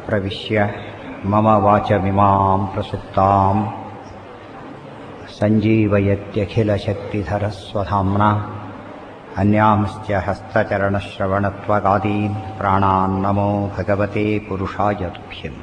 प्रविश्य मम वाचमिमां प्रसुप्ताम् सञ्जीवयत्यखिलशक्तिधरस्वधाम्ना अन्यांश्च हस्तचरणश्रवणत्वगादीन् प्राणान् नमो भगवते पुरुषाय तुभ्यम्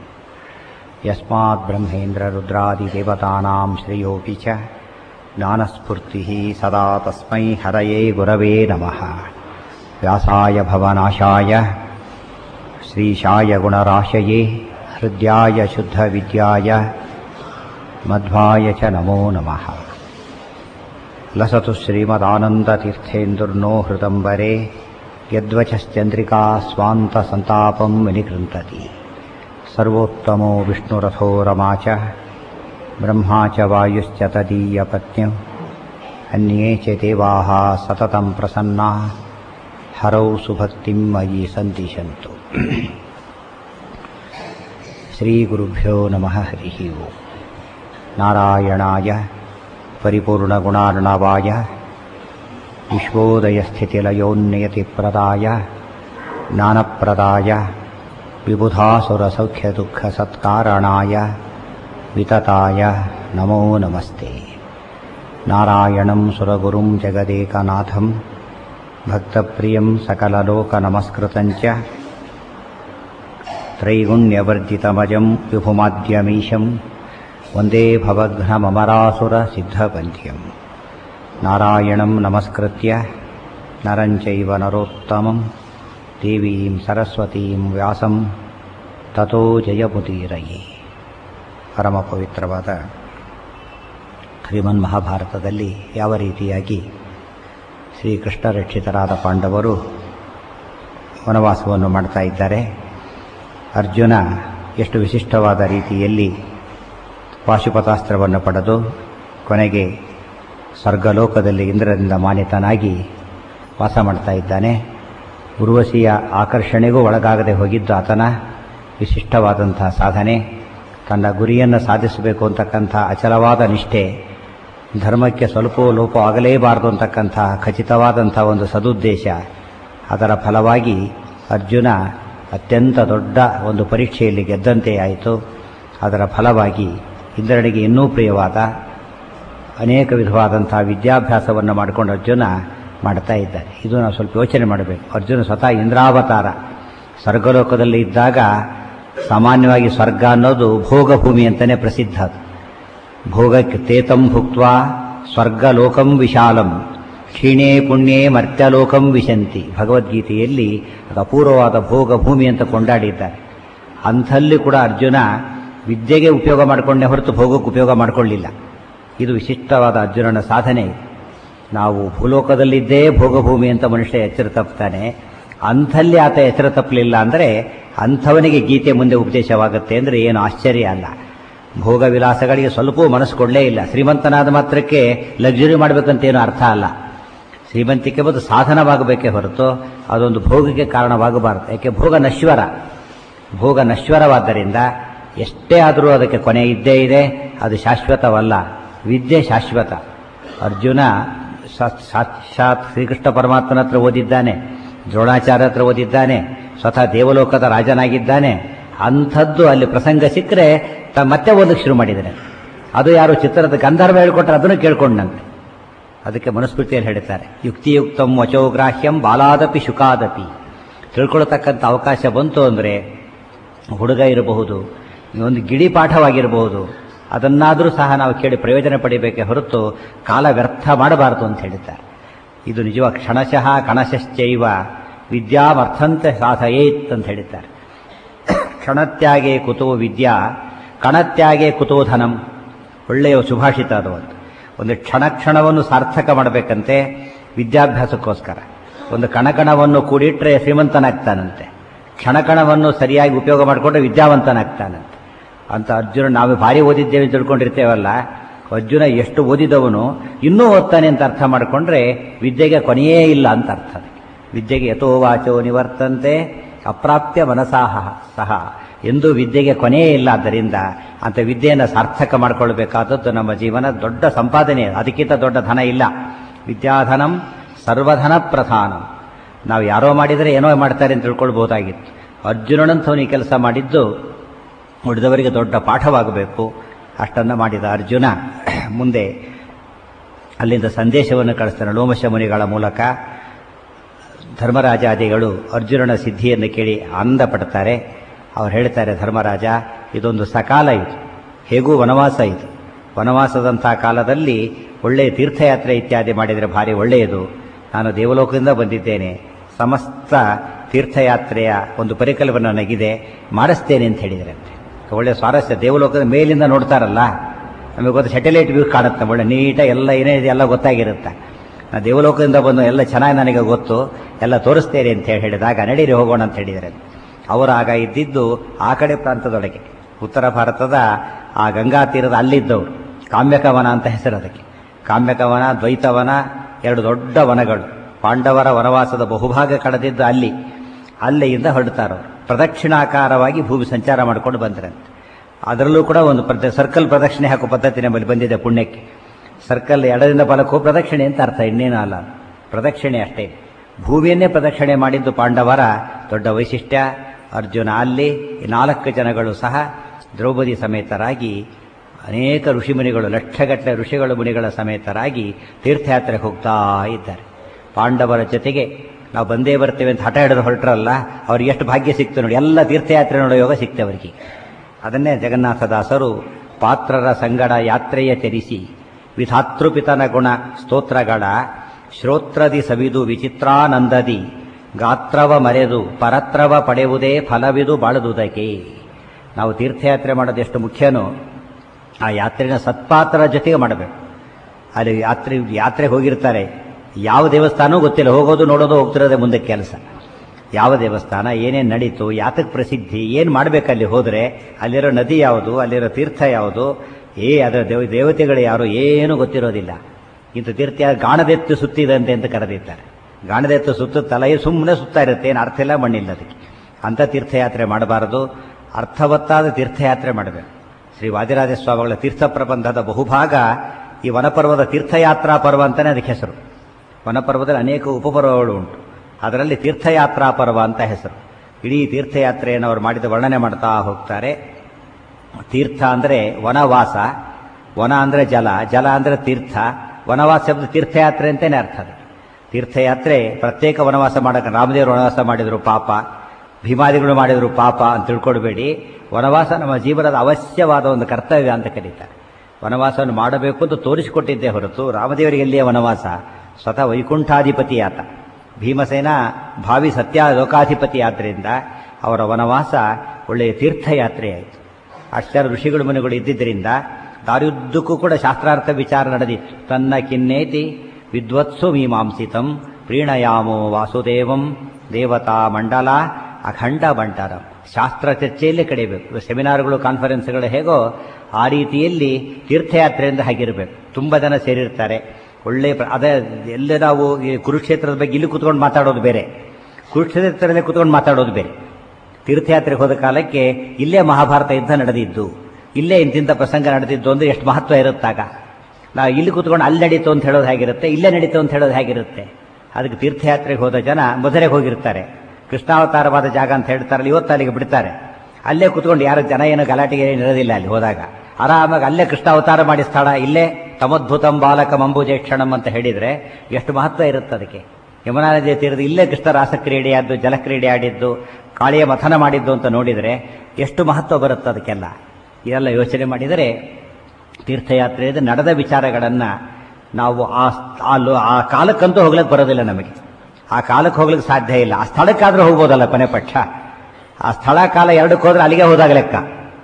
यस्माद्ब्रह्मेन्द्ररुद्रादिदेवतानां श्रेयोऽपि च ज्ञानस्फूर्तिः सदा तस्मै हरये गुरवे नमः व्यासाय भवनाशाय श्रीशाय गुणराशये हृद्याय शुद्धविद्याय मध्वाय च नमो नमः लसतु श्रीमदानन्दतीर्थेन्दुर्नो हृदम्बरे यद्वचश्चन्द्रिका स्वान्तसन्तापं विनिकृन्तति सर्वोत्तमो विष्णुरथो रमा च ब्रह्मा च वायुश्च तदीयपत्न्यौ अन्ये च देवाः सततं प्रसन्ना हरौ सुभक्तिं मयि सन्दिशन्तु श्रीगुरुभ्यो नमः हरिः ओम् नारायणाय परिपूर्णगुणार्णवाय विश्वोदयस्थितिलयोन्नियतिप्रदाय ज्ञानप्रदाय विबुधासुरसौख्यदुःखसत्कारणाय वितताय नमो नमस्ते नारायणं सुरगुरुं जगदेकनाथं भक्तप्रियं सकललोकनमस्कृतं च त्रैगुण्यवर्जितमजं विभुमाद्यमीशं वन्दे भवघ्नममरासुरसिद्धपन्थ्यं नारायणं नमस्कृत्य नरं चैव नरोत्तमं देवीं सरस्वतीं ವ್ಯಾಸಂ ತಥೋ ಜಯಮುದೀರಯೇ ಪರಮ ಪವಿತ್ರವಾದ ಶ್ರೀಮನ್ ಮಹಾಭಾರತದಲ್ಲಿ ಯಾವ ರೀತಿಯಾಗಿ ಶ್ರೀಕೃಷ್ಣ ರಕ್ಷಿತರಾದ ಪಾಂಡವರು ವನವಾಸವನ್ನು ಮಾಡ್ತಾ ಇದ್ದಾರೆ ಅರ್ಜುನ ಎಷ್ಟು ವಿಶಿಷ್ಟವಾದ ರೀತಿಯಲ್ಲಿ ಪಾಶುಪತಾಸ್ತ್ರವನ್ನು ಪಡೆದು ಕೊನೆಗೆ ಸ್ವರ್ಗಲೋಕದಲ್ಲಿ ಇಂದ್ರದಿಂದ ಮಾನ್ಯತನಾಗಿ ವಾಸ ಮಾಡ್ತಾ ಇದ್ದಾನೆ ಉರ್ವಶಿಯ ಆಕರ್ಷಣೆಗೂ ಒಳಗಾಗದೆ ಹೋಗಿದ್ದು ಆತನ ವಿಶಿಷ್ಟವಾದಂತಹ ಸಾಧನೆ ತನ್ನ ಗುರಿಯನ್ನು ಸಾಧಿಸಬೇಕು ಅಂತಕ್ಕಂಥ ಅಚಲವಾದ ನಿಷ್ಠೆ ಧರ್ಮಕ್ಕೆ ಸ್ವಲ್ಪ ಲೋಪ ಆಗಲೇಬಾರದು ಅಂತಕ್ಕಂಥ ಖಚಿತವಾದಂಥ ಒಂದು ಸದುದ್ದೇಶ ಅದರ ಫಲವಾಗಿ ಅರ್ಜುನ ಅತ್ಯಂತ ದೊಡ್ಡ ಒಂದು ಪರೀಕ್ಷೆಯಲ್ಲಿ ಗೆದ್ದಂತೆ ಆಯಿತು ಅದರ ಫಲವಾಗಿ ಇಂದ್ರನಿಗೆ ಇನ್ನೂ ಪ್ರಿಯವಾದ ಅನೇಕ ವಿಧವಾದಂಥ ವಿದ್ಯಾಭ್ಯಾಸವನ್ನು ಮಾಡಿಕೊಂಡು ಅರ್ಜುನ ಮಾಡ್ತಾ ಇದ್ದಾರೆ ಇದು ನಾವು ಸ್ವಲ್ಪ ಯೋಚನೆ ಮಾಡಬೇಕು ಅರ್ಜುನ ಸ್ವತಃ ಇಂದ್ರಾವತಾರ ಸ್ವರ್ಗಲೋಕದಲ್ಲಿ ಇದ್ದಾಗ ಸಾಮಾನ್ಯವಾಗಿ ಸ್ವರ್ಗ ಅನ್ನೋದು ಭೋಗಭೂಮಿ ಅಂತಲೇ ಪ್ರಸಿದ್ಧ ಅದು ಭೋಗಕ್ಕೆ ತೇತಂ ಭುಕ್ತ ಸ್ವರ್ಗಲೋಕಂ ವಿಶಾಲಂ ಕ್ಷೀಣೇ ಪುಣ್ಯೇ ಮರ್ತ್ಯಲೋಕಂ ವಿಶಂತಿ ಭಗವದ್ಗೀತೆಯಲ್ಲಿ ಅದು ಅಪೂರ್ವವಾದ ಭೋಗಭೂಮಿ ಅಂತ ಕೊಂಡಾಡಿದ್ದಾರೆ ಅಂಥಲ್ಲಿ ಕೂಡ ಅರ್ಜುನ ವಿದ್ಯೆಗೆ ಉಪಯೋಗ ಮಾಡಿಕೊಂಡೇ ಹೊರತು ಭೋಗಕ್ಕೆ ಉಪಯೋಗ ಮಾಡಿಕೊಳ್ಳಿಲ್ಲ ಇದು ವಿಶಿಷ್ಟವಾದ ಅರ್ಜುನನ ಸಾಧನೆ ನಾವು ಭೂಲೋಕದಲ್ಲಿದ್ದೇ ಭೋಗಭೂಮಿ ಅಂತ ಮನುಷ್ಯ ಎಚ್ಚರ ತಪ್ತಾನೆ ಅಂಥಲ್ಲಿ ಆತ ಎಚ್ಚರ ತಪ್ಪಲಿಲ್ಲ ಅಂದರೆ ಅಂಥವನಿಗೆ ಗೀತೆ ಮುಂದೆ ಉಪದೇಶವಾಗುತ್ತೆ ಅಂದರೆ ಏನು ಆಶ್ಚರ್ಯ ಅಲ್ಲ ಭೋಗ ವಿಲಾಸಗಳಿಗೆ ಸ್ವಲ್ಪವೂ ಮನಸ್ಸು ಕೊಡಲೇ ಇಲ್ಲ ಶ್ರೀಮಂತನಾದ ಮಾತ್ರಕ್ಕೆ ಲಕ್ಸುರಿ ಮಾಡಬೇಕಂತ ಏನು ಅರ್ಥ ಅಲ್ಲ ಶ್ರೀಮಂತಿಕೆ ಬಂದು ಸಾಧನವಾಗಬೇಕೇ ಹೊರತು ಅದೊಂದು ಭೋಗಕ್ಕೆ ಕಾರಣವಾಗಬಾರದು ಯಾಕೆ ಭೋಗ ನಶ್ವರ ಭೋಗ ನಶ್ವರವಾದ್ದರಿಂದ ಎಷ್ಟೇ ಆದರೂ ಅದಕ್ಕೆ ಕೊನೆ ಇದ್ದೇ ಇದೆ ಅದು ಶಾಶ್ವತವಲ್ಲ ವಿದ್ಯೆ ಶಾಶ್ವತ ಅರ್ಜುನ ಸಾಕ್ಷಾತ್ ಶ್ರೀಕೃಷ್ಣ ಪರಮಾತ್ಮನ ಹತ್ರ ಓದಿದ್ದಾನೆ ದ್ರೋಣಾಚಾರ್ಯ ಹತ್ರ ಓದಿದ್ದಾನೆ ಸ್ವತಃ ದೇವಲೋಕದ ರಾಜನಾಗಿದ್ದಾನೆ ಅಂಥದ್ದು ಅಲ್ಲಿ ಪ್ರಸಂಗ ಸಿಕ್ಕರೆ ತ ಮತ್ತೆ ಓದಕ್ಕೆ ಶುರು ಮಾಡಿದ್ದಾನೆ ಅದು ಯಾರು ಚಿತ್ರದ ಗಂಧರ್ವ ಹೇಳ್ಕೊಟ್ರೆ ಅದನ್ನು ಕೇಳ್ಕೊಂಡಂತೆ ಅದಕ್ಕೆ ಮನುಸ್ಮೃತಿಯಲ್ಲಿ ಹೇಳ್ತಾರೆ ಯುಕ್ತಿಯುಕ್ತಂ ವಚೋಗ್ರಾಹ್ಯಂ ಬಾಲಾದಪಿ ಶುಕಾದಪಿ ತಿಳ್ಕೊಳ್ತಕ್ಕಂಥ ಅವಕಾಶ ಬಂತು ಅಂದರೆ ಹುಡುಗ ಇರಬಹುದು ಒಂದು ಗಿಡಿ ಪಾಠವಾಗಿರಬಹುದು ಅದನ್ನಾದರೂ ಸಹ ನಾವು ಕೇಳಿ ಪ್ರಯೋಜನ ಪಡಿಬೇಕೆ ಹೊರತು ಕಾಲ ವ್ಯರ್ಥ ಮಾಡಬಾರದು ಅಂತ ಹೇಳಿದ್ದಾರೆ ಇದು ನಿಜವಾಗ ಕ್ಷಣಶಃ ಕಣಶಶ್ಚೈವ ವಿದ್ಯಾಮರ್ಥಂತೆ ಸಾಧಯೇತ್ ಅಂತ ಹೇಳಿದ್ದಾರೆ ಕ್ಷಣತ್ಯಾಗೆ ಕುತೋ ವಿದ್ಯಾ ಕಣತ್ಯಾಗೆ ಕುತೋ ಧನಂ ಒಳ್ಳೆಯ ಸುಭಾಷಿತ ಅದು ಒಂದು ಒಂದು ಕ್ಷಣ ಕ್ಷಣವನ್ನು ಸಾರ್ಥಕ ಮಾಡಬೇಕಂತೆ ವಿದ್ಯಾಭ್ಯಾಸಕ್ಕೋಸ್ಕರ ಒಂದು ಕಣಕಣವನ್ನು ಕೂಡಿಟ್ರೆ ಶ್ರೀಮಂತನಾಗ್ತಾನಂತೆ ಕ್ಷಣಕಣವನ್ನು ಸರಿಯಾಗಿ ಉಪಯೋಗ ಮಾಡಿಕೊಂಡ್ರೆ ವಿದ್ಯಾವಂತನಾಗ್ತಾನಂತೆ ಅಂತ ಅರ್ಜುನ ನಾವು ಭಾರಿ ಓದಿದ್ದೇವೆ ತಿಳ್ಕೊಂಡಿರ್ತೇವಲ್ಲ ಅರ್ಜುನ ಎಷ್ಟು ಓದಿದವನು ಇನ್ನೂ ಓದ್ತಾನೆ ಅಂತ ಅರ್ಥ ಮಾಡಿಕೊಂಡ್ರೆ ವಿದ್ಯೆಗೆ ಕೊನೆಯೇ ಇಲ್ಲ ಅಂತ ಅರ್ಥ ವಿದ್ಯೆಗೆ ಯಥೋ ವಾಚೋ ನಿವರ್ತಂತೆ ಅಪ್ರಾಪ್ಯ ಮನಸಾಹ ಸಹ ಎಂದು ವಿದ್ಯೆಗೆ ಕೊನೆಯೇ ಇಲ್ಲ ಆದ್ದರಿಂದ ಅಂತ ವಿದ್ಯೆಯನ್ನು ಸಾರ್ಥಕ ಮಾಡಿಕೊಳ್ಬೇಕಾದದ್ದು ನಮ್ಮ ಜೀವನ ದೊಡ್ಡ ಸಂಪಾದನೆ ಅದಕ್ಕಿಂತ ದೊಡ್ಡ ಧನ ಇಲ್ಲ ವಿದ್ಯಾಧನಂ ಸರ್ವಧನ ಪ್ರಧಾನಂ ನಾವು ಯಾರೋ ಮಾಡಿದರೆ ಏನೋ ಮಾಡ್ತಾರೆ ಅಂತ ತಿಳ್ಕೊಳ್ಬೋದಾಗಿತ್ತು ಅರ್ಜುನನಂಥವನು ಈ ಕೆಲಸ ಮಾಡಿದ್ದು ಉಳಿದವರಿಗೆ ದೊಡ್ಡ ಪಾಠವಾಗಬೇಕು ಅಷ್ಟನ್ನು ಮಾಡಿದ ಅರ್ಜುನ ಮುಂದೆ ಅಲ್ಲಿಂದ ಸಂದೇಶವನ್ನು ಕಳಿಸ್ತಾನೆ ಲೋಮಶ ಮುನಿಗಳ ಮೂಲಕ ಧರ್ಮರಾಜಾದಿಗಳು ಅರ್ಜುನನ ಸಿದ್ಧಿಯನ್ನು ಕೇಳಿ ಆನಂದ ಪಡ್ತಾರೆ ಅವ್ರು ಹೇಳ್ತಾರೆ ಧರ್ಮರಾಜ ಇದೊಂದು ಸಕಾಲ ಇದು ಹೇಗೂ ವನವಾಸ ಇದು ವನವಾಸದಂಥ ಕಾಲದಲ್ಲಿ ಒಳ್ಳೆಯ ತೀರ್ಥಯಾತ್ರೆ ಇತ್ಯಾದಿ ಮಾಡಿದರೆ ಭಾರಿ ಒಳ್ಳೆಯದು ನಾನು ದೇವಲೋಕದಿಂದ ಬಂದಿದ್ದೇನೆ ಸಮಸ್ತ ತೀರ್ಥಯಾತ್ರೆಯ ಒಂದು ಪರಿಕಲ್ಪನೆ ನನಗಿದೆ ಮಾಡಿಸ್ತೇನೆ ಅಂತ ಹೇಳಿದ್ರಂತೆ ಒಳ್ಳೆಯ ಸ್ವಾರಸ್ಯ ದೇವಲೋಕದ ಮೇಲಿಂದ ನೋಡ್ತಾರಲ್ಲ ನಮಗೆ ಗೊತ್ತು ಸ್ಯಾಟಲೈಟ್ ವ್ಯೂ ಕಾಣುತ್ತೆ ಒಳ್ಳೆ ನೀಟಾಗಿ ಎಲ್ಲ ಏನೇ ಇದೆ ಎಲ್ಲ ಗೊತ್ತಾಗಿರುತ್ತೆ ನಾ ದೇವಲೋಕದಿಂದ ಬಂದು ಎಲ್ಲ ಚೆನ್ನಾಗಿ ನನಗೆ ಗೊತ್ತು ಎಲ್ಲ ತೋರಿಸ್ತೇನೆ ಅಂತ ಹೇಳಿ ಹೇಳಿದಾಗ ನಡೀರಿ ಹೋಗೋಣ ಅಂತ ಹೇಳಿದರೆ ಅವರು ಆಗ ಇದ್ದಿದ್ದು ಆ ಕಡೆ ಪ್ರಾಂತದೊಳಗೆ ಉತ್ತರ ಭಾರತದ ಆ ಗಂಗಾ ತೀರದ ಅಲ್ಲಿದ್ದವರು ಕಾಮ್ಯಕವನ ಅಂತ ಹೆಸರು ಅದಕ್ಕೆ ಕಾಮ್ಯಕವನ ದ್ವೈತವನ ಎರಡು ದೊಡ್ಡ ವನಗಳು ಪಾಂಡವರ ವನವಾಸದ ಬಹುಭಾಗ ಕಳೆದಿದ್ದು ಅಲ್ಲಿ ಅಲ್ಲಿಯಿಂದ ಹೊರಡ್ತಾರವರು ಪ್ರದಕ್ಷಿಣಾಕಾರವಾಗಿ ಭೂಮಿ ಸಂಚಾರ ಮಾಡ್ಕೊಂಡು ಬಂದ್ರಂತೆ ಅದರಲ್ಲೂ ಕೂಡ ಒಂದು ಪ್ರದ ಸರ್ಕಲ್ ಪ್ರದಕ್ಷಿಣೆ ಹಾಕೋ ಪದ್ಧತಿ ನಮ್ಮಲ್ಲಿ ಬಂದಿದೆ ಪುಣ್ಯಕ್ಕೆ ಸರ್ಕಲ್ ಎಡದಿಂದ ಬಲಕ್ಕೂ ಪ್ರದಕ್ಷಿಣೆ ಅಂತ ಅರ್ಥ ಇನ್ನೇನು ಅಲ್ಲ ಪ್ರದಕ್ಷಿಣೆ ಅಷ್ಟೇ ಭೂಮಿಯನ್ನೇ ಪ್ರದಕ್ಷಿಣೆ ಮಾಡಿದ್ದು ಪಾಂಡವರ ದೊಡ್ಡ ವೈಶಿಷ್ಟ್ಯ ಅರ್ಜುನ ಅಲ್ಲಿ ಈ ನಾಲ್ಕು ಜನಗಳು ಸಹ ದ್ರೌಪದಿ ಸಮೇತರಾಗಿ ಅನೇಕ ಋಷಿಮುನಿಗಳು ಲಕ್ಷಗಟ್ಟಲೆ ಋಷಿಗಳು ಮುನಿಗಳ ಸಮೇತರಾಗಿ ತೀರ್ಥಯಾತ್ರೆಗೆ ಹೋಗ್ತಾ ಇದ್ದಾರೆ ಪಾಂಡವರ ಜೊತೆಗೆ ನಾವು ಬಂದೇ ಬರ್ತೇವೆ ಅಂತ ಹಠ ಹಿಡಿದು ಹೊರಟ್ರಲ್ಲ ಅವ್ರಿಗೆ ಎಷ್ಟು ಭಾಗ್ಯ ಸಿಕ್ತು ನೋಡಿ ಎಲ್ಲ ತೀರ್ಥಯಾತ್ರೆ ನೋಡೋ ಯೋಗ ಸಿಕ್ತೆ ಅವರಿಗೆ ಅದನ್ನೇ ಜಗನ್ನಾಥದಾಸರು ಪಾತ್ರರ ಸಂಗಡ ಯಾತ್ರೆಯ ತೆರಿಸಿ ವಿಧಾತೃಪಿತನ ಗುಣ ಸ್ತೋತ್ರಗಳ ಶ್ರೋತ್ರದಿ ಸವಿದು ವಿಚಿತ್ರಾನಂದದಿ ಗಾತ್ರವ ಮರೆದು ಪರತ್ರವ ಪಡೆಯುವುದೇ ಫಲವಿದು ಬಾಳದುದಕ್ಕೆ ನಾವು ತೀರ್ಥಯಾತ್ರೆ ಮಾಡೋದು ಎಷ್ಟು ಮುಖ್ಯನೋ ಆ ಯಾತ್ರೆನ ಸತ್ಪಾತ್ರ ಜೊತೆಗೆ ಮಾಡಬೇಕು ಅಲ್ಲಿ ಯಾತ್ರೆ ಯಾತ್ರೆಗೆ ಹೋಗಿರ್ತಾರೆ ಯಾವ ದೇವಸ್ಥಾನವೂ ಗೊತ್ತಿಲ್ಲ ಹೋಗೋದು ನೋಡೋದು ಹೋಗ್ತಿರೋದೇ ಮುಂದೆ ಕೆಲಸ ಯಾವ ದೇವಸ್ಥಾನ ಏನೇನು ನಡೀತು ಯಾತಕ್ಕೆ ಪ್ರಸಿದ್ಧಿ ಏನು ಮಾಡಬೇಕಲ್ಲಿ ಹೋದರೆ ಅಲ್ಲಿರೋ ನದಿ ಯಾವುದು ಅಲ್ಲಿರೋ ತೀರ್ಥ ಯಾವುದು ಏ ಅದರ ದೇವ ದೇವತೆಗಳು ಯಾರು ಏನೂ ಗೊತ್ತಿರೋದಿಲ್ಲ ಇಂಥ ತೀರ್ಥ ಗಾಣದೆತ್ತು ಸುತ್ತಿದಂತೆ ಅಂತ ಕರೆದಿದ್ದಾರೆ ಗಾಣದೆತ್ತು ಸುತ್ತುತ್ತಲ್ಲ ಇದು ಸುಮ್ಮನೆ ಸುತ್ತಾ ಇರುತ್ತೆ ಏನು ಅರ್ಥ ಇಲ್ಲ ಮಣ್ಣಿಲ್ಲ ಅದಕ್ಕೆ ಅಂಥ ತೀರ್ಥಯಾತ್ರೆ ಮಾಡಬಾರದು ಅರ್ಥವತ್ತಾದ ತೀರ್ಥಯಾತ್ರೆ ಮಾಡಬೇಕು ಶ್ರೀ ವಾದಿರಾಜ ಸ್ವಾಮಿಗಳ ತೀರ್ಥ ಪ್ರಬಂಧದ ಬಹುಭಾಗ ಈ ವನಪರ್ವದ ತೀರ್ಥಯಾತ್ರಾ ಪರ್ವ ಅಂತಲೇ ಅದಕ್ಕೆ ಹೆಸರು ವನಪರ್ವದಲ್ಲಿ ಅನೇಕ ಉಪಪರ್ವಗಳು ಉಂಟು ಅದರಲ್ಲಿ ತೀರ್ಥಯಾತ್ರಾ ಪರ್ವ ಅಂತ ಹೆಸರು ಇಡೀ ತೀರ್ಥಯಾತ್ರೆಯನ್ನು ಅವರು ಮಾಡಿದ ವರ್ಣನೆ ಮಾಡ್ತಾ ಹೋಗ್ತಾರೆ ತೀರ್ಥ ಅಂದರೆ ವನವಾಸ ವನ ಅಂದರೆ ಜಲ ಜಲ ಅಂದರೆ ತೀರ್ಥ ವನವಾಸ ಶಬ್ದ ತೀರ್ಥಯಾತ್ರೆ ಅಂತಲೇ ಅರ್ಥ ಅದು ತೀರ್ಥಯಾತ್ರೆ ಪ್ರತ್ಯೇಕ ವನವಾಸ ಮಾಡೋಕೆ ರಾಮದೇವರು ವನವಾಸ ಮಾಡಿದರು ಪಾಪ ಭೀಮಾದಿಗಳು ಮಾಡಿದರು ಪಾಪ ಅಂತ ತಿಳ್ಕೊಳ್ಬೇಡಿ ವನವಾಸ ನಮ್ಮ ಜೀವನದ ಅವಶ್ಯವಾದ ಒಂದು ಕರ್ತವ್ಯ ಅಂತ ಕರೀತಾರೆ ವನವಾಸವನ್ನು ಮಾಡಬೇಕು ಅಂತ ತೋರಿಸಿಕೊಟ್ಟಿದ್ದೇ ಹೊರತು ರಾಮದೇವರಿಗೆ ಎಲ್ಲಿಯ ವನವಾಸ ಸ್ವತಃ ವೈಕುಂಠಾಧಿಪತಿ ಆತ ಭೀಮಸೇನ ಭಾವಿ ಸತ್ಯ ಲೋಕಾಧಿಪತಿ ಆದ್ದರಿಂದ ಅವರ ವನವಾಸ ಒಳ್ಳೆಯ ತೀರ್ಥಯಾತ್ರೆ ಆಯಿತು ಅಷ್ಟರ ಋಷಿಗಳು ಮನೆಗಳು ಇದ್ದಿದ್ದರಿಂದ ದಾರಿಯುದ್ದಕ್ಕೂ ಕೂಡ ಶಾಸ್ತ್ರಾರ್ಥ ವಿಚಾರ ನಡೆದಿತ್ತು ತನ್ನ ಕಿನ್ನೇತಿ ವಿದ್ವತ್ಸು ಮೀಮಾಂಸಿತಂ ಪ್ರೀಣಯಾಮೋ ವಾಸುದೇವಂ ದೇವತಾ ಮಂಡಲ ಅಖಂಡ ಬಂಟಾರ ಶಾಸ್ತ್ರ ಚರ್ಚೆಯಲ್ಲೇ ಕಡಿಬೇಕು ಸೆಮಿನಾರ್ಗಳು ಕಾನ್ಫರೆನ್ಸ್ಗಳು ಹೇಗೋ ಆ ರೀತಿಯಲ್ಲಿ ತೀರ್ಥಯಾತ್ರೆಯಿಂದ ಹಾಗಿರಬೇಕು ತುಂಬ ಜನ ಸೇರಿರ್ತಾರೆ ಒಳ್ಳೆ ಅದೇ ಎಲ್ಲ ನಾವು ಈ ಕುರುಕ್ಷೇತ್ರದ ಬಗ್ಗೆ ಇಲ್ಲಿ ಕೂತ್ಕೊಂಡು ಮಾತಾಡೋದು ಬೇರೆ ಕುರುಕ್ಷೇತ್ರದಲ್ಲಿ ಕೂತ್ಕೊಂಡು ಮಾತಾಡೋದು ಬೇರೆ ತೀರ್ಥಯಾತ್ರೆಗೆ ಹೋದ ಕಾಲಕ್ಕೆ ಇಲ್ಲೇ ಮಹಾಭಾರತ ಯುದ್ಧ ನಡೆದಿದ್ದು ಇಲ್ಲೇ ಇಂತಿಂಥ ಪ್ರಸಂಗ ನಡೆದಿದ್ದು ಅಂದ್ರೆ ಎಷ್ಟು ಮಹತ್ವ ಇರುತ್ತಾಗ ನಾವು ಇಲ್ಲಿ ಕೂತ್ಕೊಂಡು ಅಲ್ಲಿ ನಡೀತು ಅಂತ ಹೇಳೋದು ಹೇಗಿರುತ್ತೆ ಇಲ್ಲೇ ನಡೀತು ಅಂತ ಹೇಳೋದು ಹೇಗಿರುತ್ತೆ ಅದಕ್ಕೆ ತೀರ್ಥಯಾತ್ರೆಗೆ ಹೋದ ಜನ ಮಧುರೆಗೆ ಹೋಗಿರ್ತಾರೆ ಕೃಷ್ಣಾವತಾರವಾದ ಜಾಗ ಅಂತ ಹೇಳ್ತಾರಲ್ಲ ಇವತ್ತು ಅಲ್ಲಿಗೆ ಬಿಡ್ತಾರೆ ಅಲ್ಲೇ ಕೂತ್ಕೊಂಡು ಯಾರು ಜನ ಏನು ಗಲಾಟೆಗೆ ಇರೋದಿಲ್ಲ ಅಲ್ಲಿ ಹೋದಾಗ ಆರಾಮಾಗಿ ಅಲ್ಲೇ ಕೃಷ್ಣಾವತಾರ ಮಾಡಿ ಸ್ಥಳ ಇಲ್ಲೇ ತಮದ್ಭುತಂ ಬಾಲಕ ಮಂಬುಜೇಕ್ಷಣಂ ಅಂತ ಹೇಳಿದರೆ ಎಷ್ಟು ಮಹತ್ವ ಇರುತ್ತೆ ಅದಕ್ಕೆ ಯಮುನಾ ನದಿಯ ತೀರದ ಇಲ್ಲೇ ಕೃಷ್ಣ ರಾಸಕ್ರೀಡೆ ಆದ್ದು ಜಲಕ್ರೀಡೆ ಆಡಿದ್ದು ಕಾಳಿಯ ಮಥನ ಮಾಡಿದ್ದು ಅಂತ ನೋಡಿದರೆ ಎಷ್ಟು ಮಹತ್ವ ಬರುತ್ತೆ ಅದಕ್ಕೆಲ್ಲ ಇದೆಲ್ಲ ಯೋಚನೆ ಮಾಡಿದರೆ ತೀರ್ಥಯಾತ್ರೆಯಲ್ಲಿ ನಡೆದ ವಿಚಾರಗಳನ್ನು ನಾವು ಆ ಆ ಲೋ- ಆ ಕಾಲಕ್ಕಂತೂ ಹೋಗ್ಲಿಕ್ಕೆ ಬರೋದಿಲ್ಲ ನಮಗೆ ಆ ಕಾಲಕ್ಕೆ ಹೋಗ್ಲಿಕ್ಕೆ ಸಾಧ್ಯ ಇಲ್ಲ ಆ ಸ್ಥಳಕ್ಕಾದ್ರೂ ಹೋಗ್ಬೋದಲ್ಲ ಕೊನೆ ಪಕ್ಷ ಆ ಸ್ಥಳ ಕಾಲ ಎರಡಕ್ಕೆ ಹೋದ್ರೆ ಅಲ್ಲಿಗೆ ಹೋದಾಗ ಲೆಕ್ಕ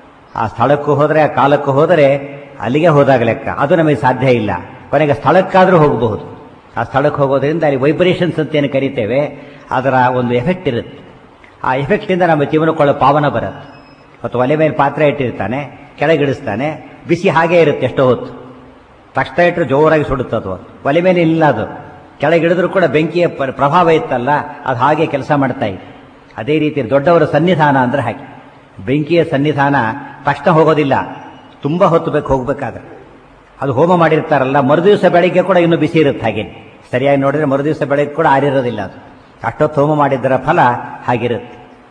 ಆ ಸ್ಥಳಕ್ಕೂ ಹೋದರೆ ಆ ಕಾಲಕ್ಕೂ ಹೋದರೆ ಅಲ್ಲಿಗೆ ಹೋದಾಗ ಲೆಕ್ಕ ಅದು ನಮಗೆ ಸಾಧ್ಯ ಇಲ್ಲ ಕೊನೆಗೆ ಸ್ಥಳಕ್ಕಾದರೂ ಹೋಗಬಹುದು ಆ ಸ್ಥಳಕ್ಕೆ ಹೋಗೋದ್ರಿಂದ ಅಲ್ಲಿ ವೈಬ್ರೇಷನ್ಸ್ ಅಂತ ಏನು ಕರಿತೇವೆ ಅದರ ಒಂದು ಎಫೆಕ್ಟ್ ಇರುತ್ತೆ ಆ ಎಫೆಕ್ಟಿಂದ ನಮ್ಮ ಜೀವನಕ್ಕೊಳ್ಳೋ ಪಾವನ ಬರುತ್ತೆ ಮತ್ತು ಒಲೆ ಮೇಲೆ ಪಾತ್ರೆ ಇಟ್ಟಿರ್ತಾನೆ ಕೆಳಗಿಡಿಸ್ತಾನೆ ಬಿಸಿ ಹಾಗೇ ಇರುತ್ತೆ ಎಷ್ಟೋ ಹೊತ್ತು ತಕ್ಷಣ ಇಟ್ಟರೆ ಜೋರಾಗಿ ಸುಡುತ್ತೆ ಅದು ಒಲೆ ಮೇಲೆ ಇಲ್ಲ ಅದು ಕೆಳಗಿಡಿದ್ರೂ ಕೂಡ ಬೆಂಕಿಯ ಪ್ರ- ಪ್ರಭಾವ ಇತ್ತಲ್ಲ ಅದು ಹಾಗೆ ಕೆಲಸ ಮಾಡ್ತಾ ಇದೆ ಅದೇ ರೀತಿ ದೊಡ್ಡವರ ಸನ್ನಿಧಾನ ಅಂದ್ರೆ ಹಾಗೆ ಬೆಂಕಿಯ ಸನ್ನಿಧಾನ ತಕ್ಷಣ ಹೋಗೋದಿಲ್ಲ ತುಂಬ ಹೊತ್ತು ಬೇಕು ಹೋಗ್ಬೇಕಾದ್ರೆ ಅದು ಹೋಮ ಮಾಡಿರ್ತಾರಲ್ಲ ಮರುದಿವಸ ಬೆಳಿಗ್ಗೆ ಕೂಡ ಇನ್ನೂ ಬಿಸಿ ಇರುತ್ತೆ ಹಾಗೆ ಸರಿಯಾಗಿ ನೋಡಿದ್ರೆ ಮರುದಿವಸ ಬೆಳಗ್ಗೆ ಕೂಡ ಆರಿರೋದಿಲ್ಲ ಅದು ಅಷ್ಟೊತ್ತು ಹೋಮ ಮಾಡಿದ್ದರ ಫಲ ಹಾಗಿರುತ್ತೆ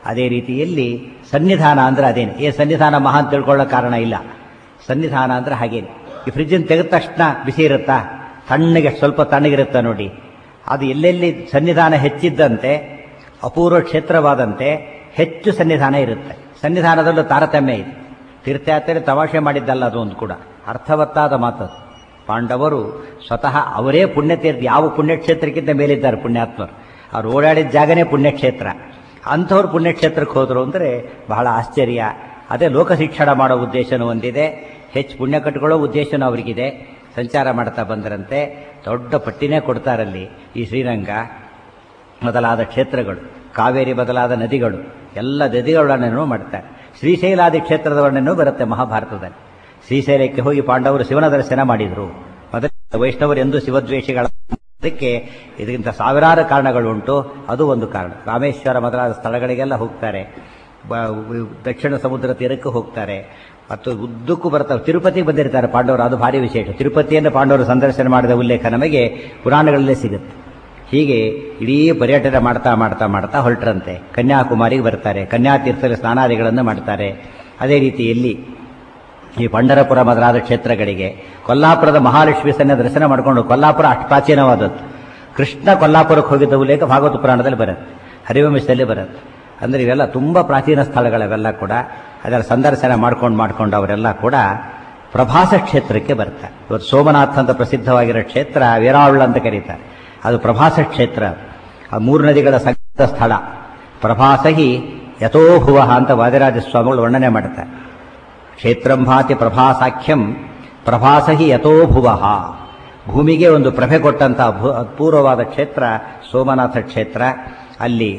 ಅದೇ ರೀತಿಯಲ್ಲಿ ಸನ್ನಿಧಾನ ಅಂದ್ರೆ ಅದೇನೆ ಏ ಸನ್ನಿಧಾನ ಮಹಾ ಅಂತ ತಿಳ್ಕೊಳ್ಳೋ ಕಾರಣ ಇಲ್ಲ ಸನ್ನಿಧಾನ ಅಂದ್ರೆ ಹಾಗೇನೆ ಈ ಫ್ರಿಜ್ಜನ್ನು ತೆಗೆದ ತಕ್ಷಣ ಬಿಸಿ ಇರುತ್ತಾ ತಣ್ಣಗೆ ಸ್ವಲ್ಪ ತಣ್ಣಗಿರುತ್ತಾ ನೋಡಿ ಅದು ಎಲ್ಲೆಲ್ಲಿ ಸನ್ನಿಧಾನ ಹೆಚ್ಚಿದ್ದಂತೆ ಅಪೂರ್ವ ಕ್ಷೇತ್ರವಾದಂತೆ ಹೆಚ್ಚು ಸನ್ನಿಧಾನ ಇರುತ್ತೆ ಸನ್ನಿಧಾನದಲ್ಲೂ ತಾರತಮ್ಯ ಇದೆ ತೀರ್ಥಯಾತ್ರೆ ತಮಾಷೆ ಮಾಡಿದ್ದಲ್ಲ ಅದು ಒಂದು ಕೂಡ ಅರ್ಥವತ್ತಾದ ಮಾತದು ಪಾಂಡವರು ಸ್ವತಃ ಅವರೇ ಪುಣ್ಯತೀರ್ಥ ಯಾವ ಪುಣ್ಯಕ್ಷೇತ್ರಕ್ಕಿಂತ ಮೇಲಿದ್ದಾರೆ ಪುಣ್ಯಾತ್ಮರು ಅವ್ರು ಓಡಾಡಿದ ಜಾಗನೇ ಪುಣ್ಯಕ್ಷೇತ್ರ ಅಂಥವ್ರು ಪುಣ್ಯಕ್ಷೇತ್ರಕ್ಕೆ ಹೋದರು ಅಂದರೆ ಬಹಳ ಆಶ್ಚರ್ಯ ಅದೇ ಲೋಕ ಶಿಕ್ಷಣ ಮಾಡೋ ಉದ್ದೇಶನೂ ಒಂದಿದೆ ಹೆಚ್ಚು ಪುಣ್ಯ ಕಟ್ಕೊಳ್ಳೋ ಉದ್ದೇಶನೂ ಅವರಿಗಿದೆ ಸಂಚಾರ ಮಾಡ್ತಾ ಬಂದರಂತೆ ದೊಡ್ಡ ಪಟ್ಟಿನೇ ಕೊಡ್ತಾರಲ್ಲಿ ಈ ಶ್ರೀರಂಗ ಮೊದಲಾದ ಕ್ಷೇತ್ರಗಳು ಕಾವೇರಿ ಬದಲಾದ ನದಿಗಳು ಎಲ್ಲ ನದಿಗಳ ವರ್ಣನೆಯನ್ನು ಮಾಡ್ತಾರೆ ಶ್ರೀಶೈಲಾದಿ ಕ್ಷೇತ್ರದ ವರ್ಣನೆಯೂ ಬರುತ್ತೆ ಮಹಾಭಾರತದಲ್ಲಿ ಶ್ರೀಶೈಲಕ್ಕೆ ಹೋಗಿ ಪಾಂಡವರು ಶಿವನ ದರ್ಶನ ಮಾಡಿದರು ಮೊದಲ ವೈಷ್ಣವರು ಎಂದು ಶಿವದ್ವೇಷಿಗಳ ಅದಕ್ಕೆ ಇದಕ್ಕಿಂತ ಸಾವಿರಾರು ಕಾರಣಗಳುಂಟು ಅದು ಒಂದು ಕಾರಣ ರಾಮೇಶ್ವರ ಮೊದಲಾದ ಸ್ಥಳಗಳಿಗೆಲ್ಲ ಹೋಗ್ತಾರೆ ದಕ್ಷಿಣ ಸಮುದ್ರ ತೀರಕ್ಕೆ ಹೋಗ್ತಾರೆ ಮತ್ತು ಉದ್ದಕ್ಕೂ ಬರ್ತಾರೆ ತಿರುಪತಿಗೆ ಬಂದಿರ್ತಾರೆ ಪಾಂಡವರು ಅದು ಭಾರಿ ವಿಶೇಷ ತಿರುಪತಿಯನ್ನು ಪಾಂಡವರು ಸಂದರ್ಶನ ಮಾಡಿದ ಉಲ್ಲೇಖ ನಮಗೆ ಪುರಾಣಗಳಲ್ಲೇ ಸಿಗುತ್ತೆ ಹೀಗೆ ಇಡೀ ಪರ್ಯಟನೆ ಮಾಡ್ತಾ ಮಾಡ್ತಾ ಮಾಡ್ತಾ ಹೊರಟ್ರಂತೆ ಕನ್ಯಾಕುಮಾರಿಗೆ ಬರ್ತಾರೆ ಕನ್ಯಾತೀರ್ಥದಲ್ಲಿ ಸ್ನಾನಾದಿಗಳನ್ನು ಮಾಡ್ತಾರೆ ಅದೇ ರೀತಿಯಲ್ಲಿ ಈ ಪಂಡರಪುರ ಮೊದಲಾದ ಕ್ಷೇತ್ರಗಳಿಗೆ ಕೊಲ್ಲಾಪುರದ ಮಹಾಲಕ್ಷ್ಮಿ ಸನ್ನೆ ದರ್ಶನ ಮಾಡಿಕೊಂಡು ಕೊಲ್ಲಾಪುರ ಅಷ್ಟು ಪ್ರಾಚೀನವಾದದ್ದು ಕೃಷ್ಣ ಕೊಲ್ಲಾಪುರಕ್ಕೆ ಹೋಗಿದ್ದ ಉಲ್ಲೇಖ ಭಾಗವತ ಪುರಾಣದಲ್ಲಿ ಬರುತ್ತೆ ಹರಿವಂಶದಲ್ಲಿ ಬರುತ್ತೆ ಅಂದರೆ ಇವೆಲ್ಲ ತುಂಬ ಪ್ರಾಚೀನ ಸ್ಥಳಗಳವೆಲ್ಲ ಕೂಡ ಅದರ ಸಂದರ್ಶನ ಮಾಡ್ಕೊಂಡು ಮಾಡ್ಕೊಂಡು ಅವರೆಲ್ಲ ಕೂಡ ಪ್ರಭಾಸ ಕ್ಷೇತ್ರಕ್ಕೆ ಬರ್ತಾರೆ ಇವತ್ತು ಸೋಮನಾಥ್ ಅಂತ ಪ್ರಸಿದ್ಧವಾಗಿರೋ ಕ್ಷೇತ್ರ ವೀರಾವಳ ಅಂತ ಕರೀತಾರೆ ಅದು ಪ್ರಭಾಸ ಕ್ಷೇತ್ರ ಆ ಮೂರು ನದಿಗಳ ಸಂಗತ ಸ್ಥಳ ಪ್ರಭಾಸಹಿ ಯಥೋಭುವ ಅಂತ ವಾದಿರಾಜ ಸ್ವಾಮಿಗಳು ವರ್ಣನೆ ಮಾಡ್ತಾರೆ ಕ್ಷೇತ್ರಂಭಾತಿ ಪ್ರಭಾಸಾಖ್ಯಂ ಪ್ರಭಾಸಹಿ ಯಥೋಭುವ ಭೂಮಿಗೆ ಒಂದು ಪ್ರಭೆ ಕೊಟ್ಟಂತಹ ಅಪೂರ್ವವಾದ ಕ್ಷೇತ್ರ ಸೋಮನಾಥ ಕ್ಷೇತ್ರ ಅಲ್ಲಿ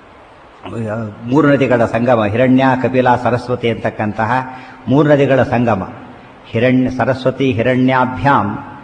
ಮೂರು ನದಿಗಳ ಸಂಗಮ ಹಿರಣ್ಯ ಕಪಿಲ ಸರಸ್ವತಿ ಅಂತಕ್ಕಂತಹ ಮೂರು ನದಿಗಳ ಸಂಗಮ ಹಿರಣ್ಯ ಸರಸ್ವತಿ ಹಿರಣ್ಯಾಭ್ಯಾಂ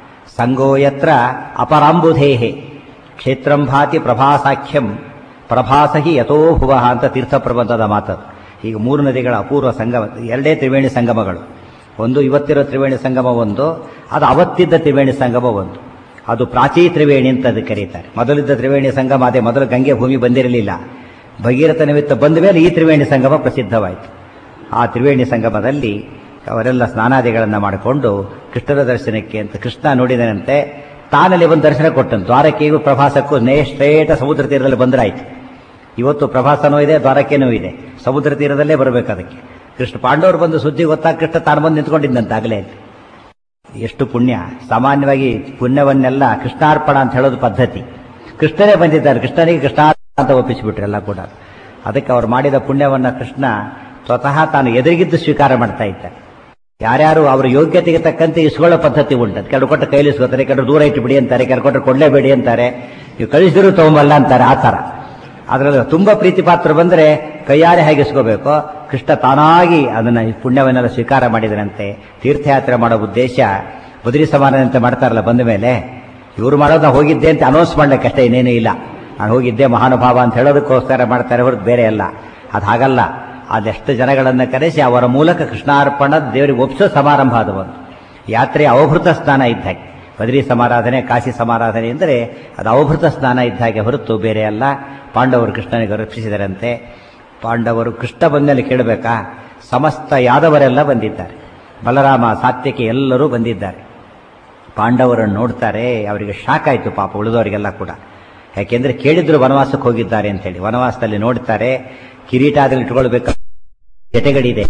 ಸಂಗೋಯತ್ರ ಅಪರಾಂಬುಧೇಹೆ ಕ್ಷೇತ್ರಂಭಾತಿ ಪ್ರಭಾಸಾಖ್ಯಂ ಪ್ರಭಾಸಹಿ ಯಥೋಭುವ ಅಂತ ತೀರ್ಥ ಪ್ರಬಂಧದ ಮಾತದು ಈಗ ಮೂರು ನದಿಗಳ ಅಪೂರ್ವ ಸಂಗಮ ಎರಡೇ ತ್ರಿವೇಣಿ ಸಂಗಮಗಳು ಒಂದು ಇವತ್ತಿರೋ ತ್ರಿವೇಣಿ ಸಂಗಮ ಒಂದು ಅದು ಅವತ್ತಿದ್ದ ತ್ರಿವೇಣಿ ಸಂಗಮ ಒಂದು ಅದು ಪ್ರಾಚೀ ತ್ರಿವೇಣಿ ಅಂತ ಅದಕ್ಕೆ ಕರೀತಾರೆ ಮೊದಲಿದ್ದ ತ್ರಿವೇಣಿ ಸಂಗಮ ಅದೇ ಮೊದಲು ಗಂಗೆ ಭೂಮಿ ಬಂದಿರಲಿಲ್ಲ ಭಗೀರಥ ನಿಮಿತ್ತ ಬಂದ ಮೇಲೆ ಈ ತ್ರಿವೇಣಿ ಸಂಗಮ ಪ್ರಸಿದ್ಧವಾಯಿತು ಆ ತ್ರಿವೇಣಿ ಸಂಗಮದಲ್ಲಿ ಅವರೆಲ್ಲ ಸ್ನಾನಾದಿಗಳನ್ನು ಮಾಡಿಕೊಂಡು ಕೃಷ್ಣನ ದರ್ಶನಕ್ಕೆ ಅಂತ ಕೃಷ್ಣ ನೋಡಿದನಂತೆ ತಾನಲ್ಲಿ ಒಂದು ದರ್ಶನ ಕೊಟ್ಟನು ದ್ವಾರಕೆಗೂ ಪ್ರಭಾಸಕ್ಕೂ ನೇ ಸ್ಟ್ರೇಟ ಸಮುದ್ರ ತೀರದಲ್ಲಿ ಬಂದರಾಯಿತು ಇವತ್ತು ಪ್ರಭಾಸನೂ ಇದೆ ದ್ವಾರಕೆನೂ ಇದೆ ಸಮುದ್ರ ತೀರದಲ್ಲೇ ಬರಬೇಕು ಅದಕ್ಕೆ ಕೃಷ್ಣ ಪಾಂಡವರು ಬಂದು ಸುದ್ದಿ ಗೊತ್ತಾಗ ಕೃಷ್ಣ ತಾನು ಬಂದು ನಿಂತ್ಕೊಂಡಿದ್ದಂತಾಗಲೇ ಎಷ್ಟು ಪುಣ್ಯ ಸಾಮಾನ್ಯವಾಗಿ ಪುಣ್ಯವನ್ನೆಲ್ಲ ಕೃಷ್ಣಾರ್ಪಣ ಅಂತ ಹೇಳೋದು ಪದ್ಧತಿ ಕೃಷ್ಣನೇ ಬಂದಿದ್ದಾರೆ ಕೃಷ್ಣನಿಗೆ ಕೃಷ್ಣಾರ್ಪಣ ಅಂತ ಒಪ್ಪಿಸಿಬಿಟ್ರು ಎಲ್ಲ ಕೂಡ ಅದಕ್ಕೆ ಅವ್ರು ಮಾಡಿದ ಪುಣ್ಯವನ್ನ ಕೃಷ್ಣ ಸ್ವತಃ ತಾನು ಎದುರಿಗಿದ್ದು ಸ್ವೀಕಾರ ಮಾಡ್ತಾ ಇದ್ದಾರೆ ಯಾರ್ಯಾರು ಅವರ ಯೋಗ್ಯತೆಗೆ ತಕ್ಕಂತೆ ಇಸ್ಕೊಳ್ಳೋ ಪದ್ಧತಿ ಉಂಟು ಕೆಲವು ಕೊಟ್ಟು ಕೈಲಿ ಇಸ್ಕೋತಾರೆ ಕೆಲವರು ದೂರ ಇಟ್ಟುಬಿಡಿ ಅಂತಾರೆ ಕೆಲವು ಕೊಟ್ಟರೆ ಕೊಡಲೇಬೇಡಿ ಅಂತಾರೆ ನೀವು ಕಳಿಸಿದ್ರು ತಗೊಂಬಲ್ಲ ಅಂತಾರೆ ಆ ಥರ ಅದರಲ್ಲಿ ತುಂಬ ಪ್ರೀತಿ ಪಾತ್ರ ಬಂದರೆ ಕೈಯಾರೆ ಹೇಗೆ ಇಸ್ಕೋಬೇಕು ಕೃಷ್ಣ ತಾನಾಗಿ ಅದನ್ನು ಪುಣ್ಯವನ್ನೆಲ್ಲ ಸ್ವೀಕಾರ ಮಾಡಿದನಂತೆ ತೀರ್ಥಯಾತ್ರೆ ಮಾಡೋ ಉದ್ದೇಶ ಬದರಿ ಸಮಾನದಂತೆ ಮಾಡ್ತಾರಲ್ಲ ಬಂದ ಮೇಲೆ ಇವರು ಮಾಡೋದು ನಾವು ಹೋಗಿದ್ದೆ ಅಂತ ಅನೌನ್ಸ್ ಮಾಡ್ಲಿಕ್ಕೆ ಅಷ್ಟೇ ಇನ್ನೇನೂ ಇಲ್ಲ ನಾನು ಹೋಗಿದ್ದೆ ಮಹಾನುಭಾವ ಅಂತ ಹೇಳೋದಕ್ಕೋಸ್ಕರ ಮಾಡ್ತಾರೆ ಹೊರತು ಬೇರೆ ಅಲ್ಲ ಅದು ಹಾಗಲ್ಲ ಅದೆಷ್ಟು ಜನಗಳನ್ನು ಕರೆಸಿ ಅವರ ಮೂಲಕ ಕೃಷ್ಣಾರ್ಪಣ ದೇವರಿಗೆ ಒಪ್ಪಿಸೋ ಸಮಾರಂಭ ಅದು ಒಂದು ಯಾತ್ರೆಯ ಅವಭೃತ ಸ್ನಾನ ಇದ್ದ ಹಾಗೆ ಬದರಿ ಸಮಾರಾಧನೆ ಕಾಶಿ ಸಮಾರಾಧನೆ ಎಂದರೆ ಅದು ಅವಭೃತ ಸ್ನಾನ ಇದ್ದ ಹಾಗೆ ಹೊರತು ಬೇರೆ ಅಲ್ಲ ಪಾಂಡವರು ಕೃಷ್ಣನಿಗೆ ರಕ್ಷಿಸಿದರಂತೆ ಪಾಂಡವರು ಕೃಷ್ಣ ಬಂದಲ್ಲಿ ಕೇಳಬೇಕಾ ಸಮಸ್ತ ಯಾದವರೆಲ್ಲ ಬಂದಿದ್ದಾರೆ ಬಲರಾಮ ಸಾತ್ಯಕ್ಕೆ ಎಲ್ಲರೂ ಬಂದಿದ್ದಾರೆ ಪಾಂಡವರನ್ನು ನೋಡ್ತಾರೆ ಅವರಿಗೆ ಶಾಕ್ ಆಯಿತು ಪಾಪ ಉಳಿದವರಿಗೆಲ್ಲ ಕೂಡ ಯಾಕೆಂದ್ರೆ ಕೇಳಿದ್ರು ವನವಾಸಕ್ಕೆ ಹೋಗಿದ್ದಾರೆ ಅಂತೇಳಿ ವನವಾಸದಲ್ಲಿ ನೋಡ್ತಾರೆ ಕಿರೀಟ ಅದ್ರಲ್ಲಿ ಇಟ್ಕೊಳ್ಬೇಕು ಜಟೆಗಳಿದೆ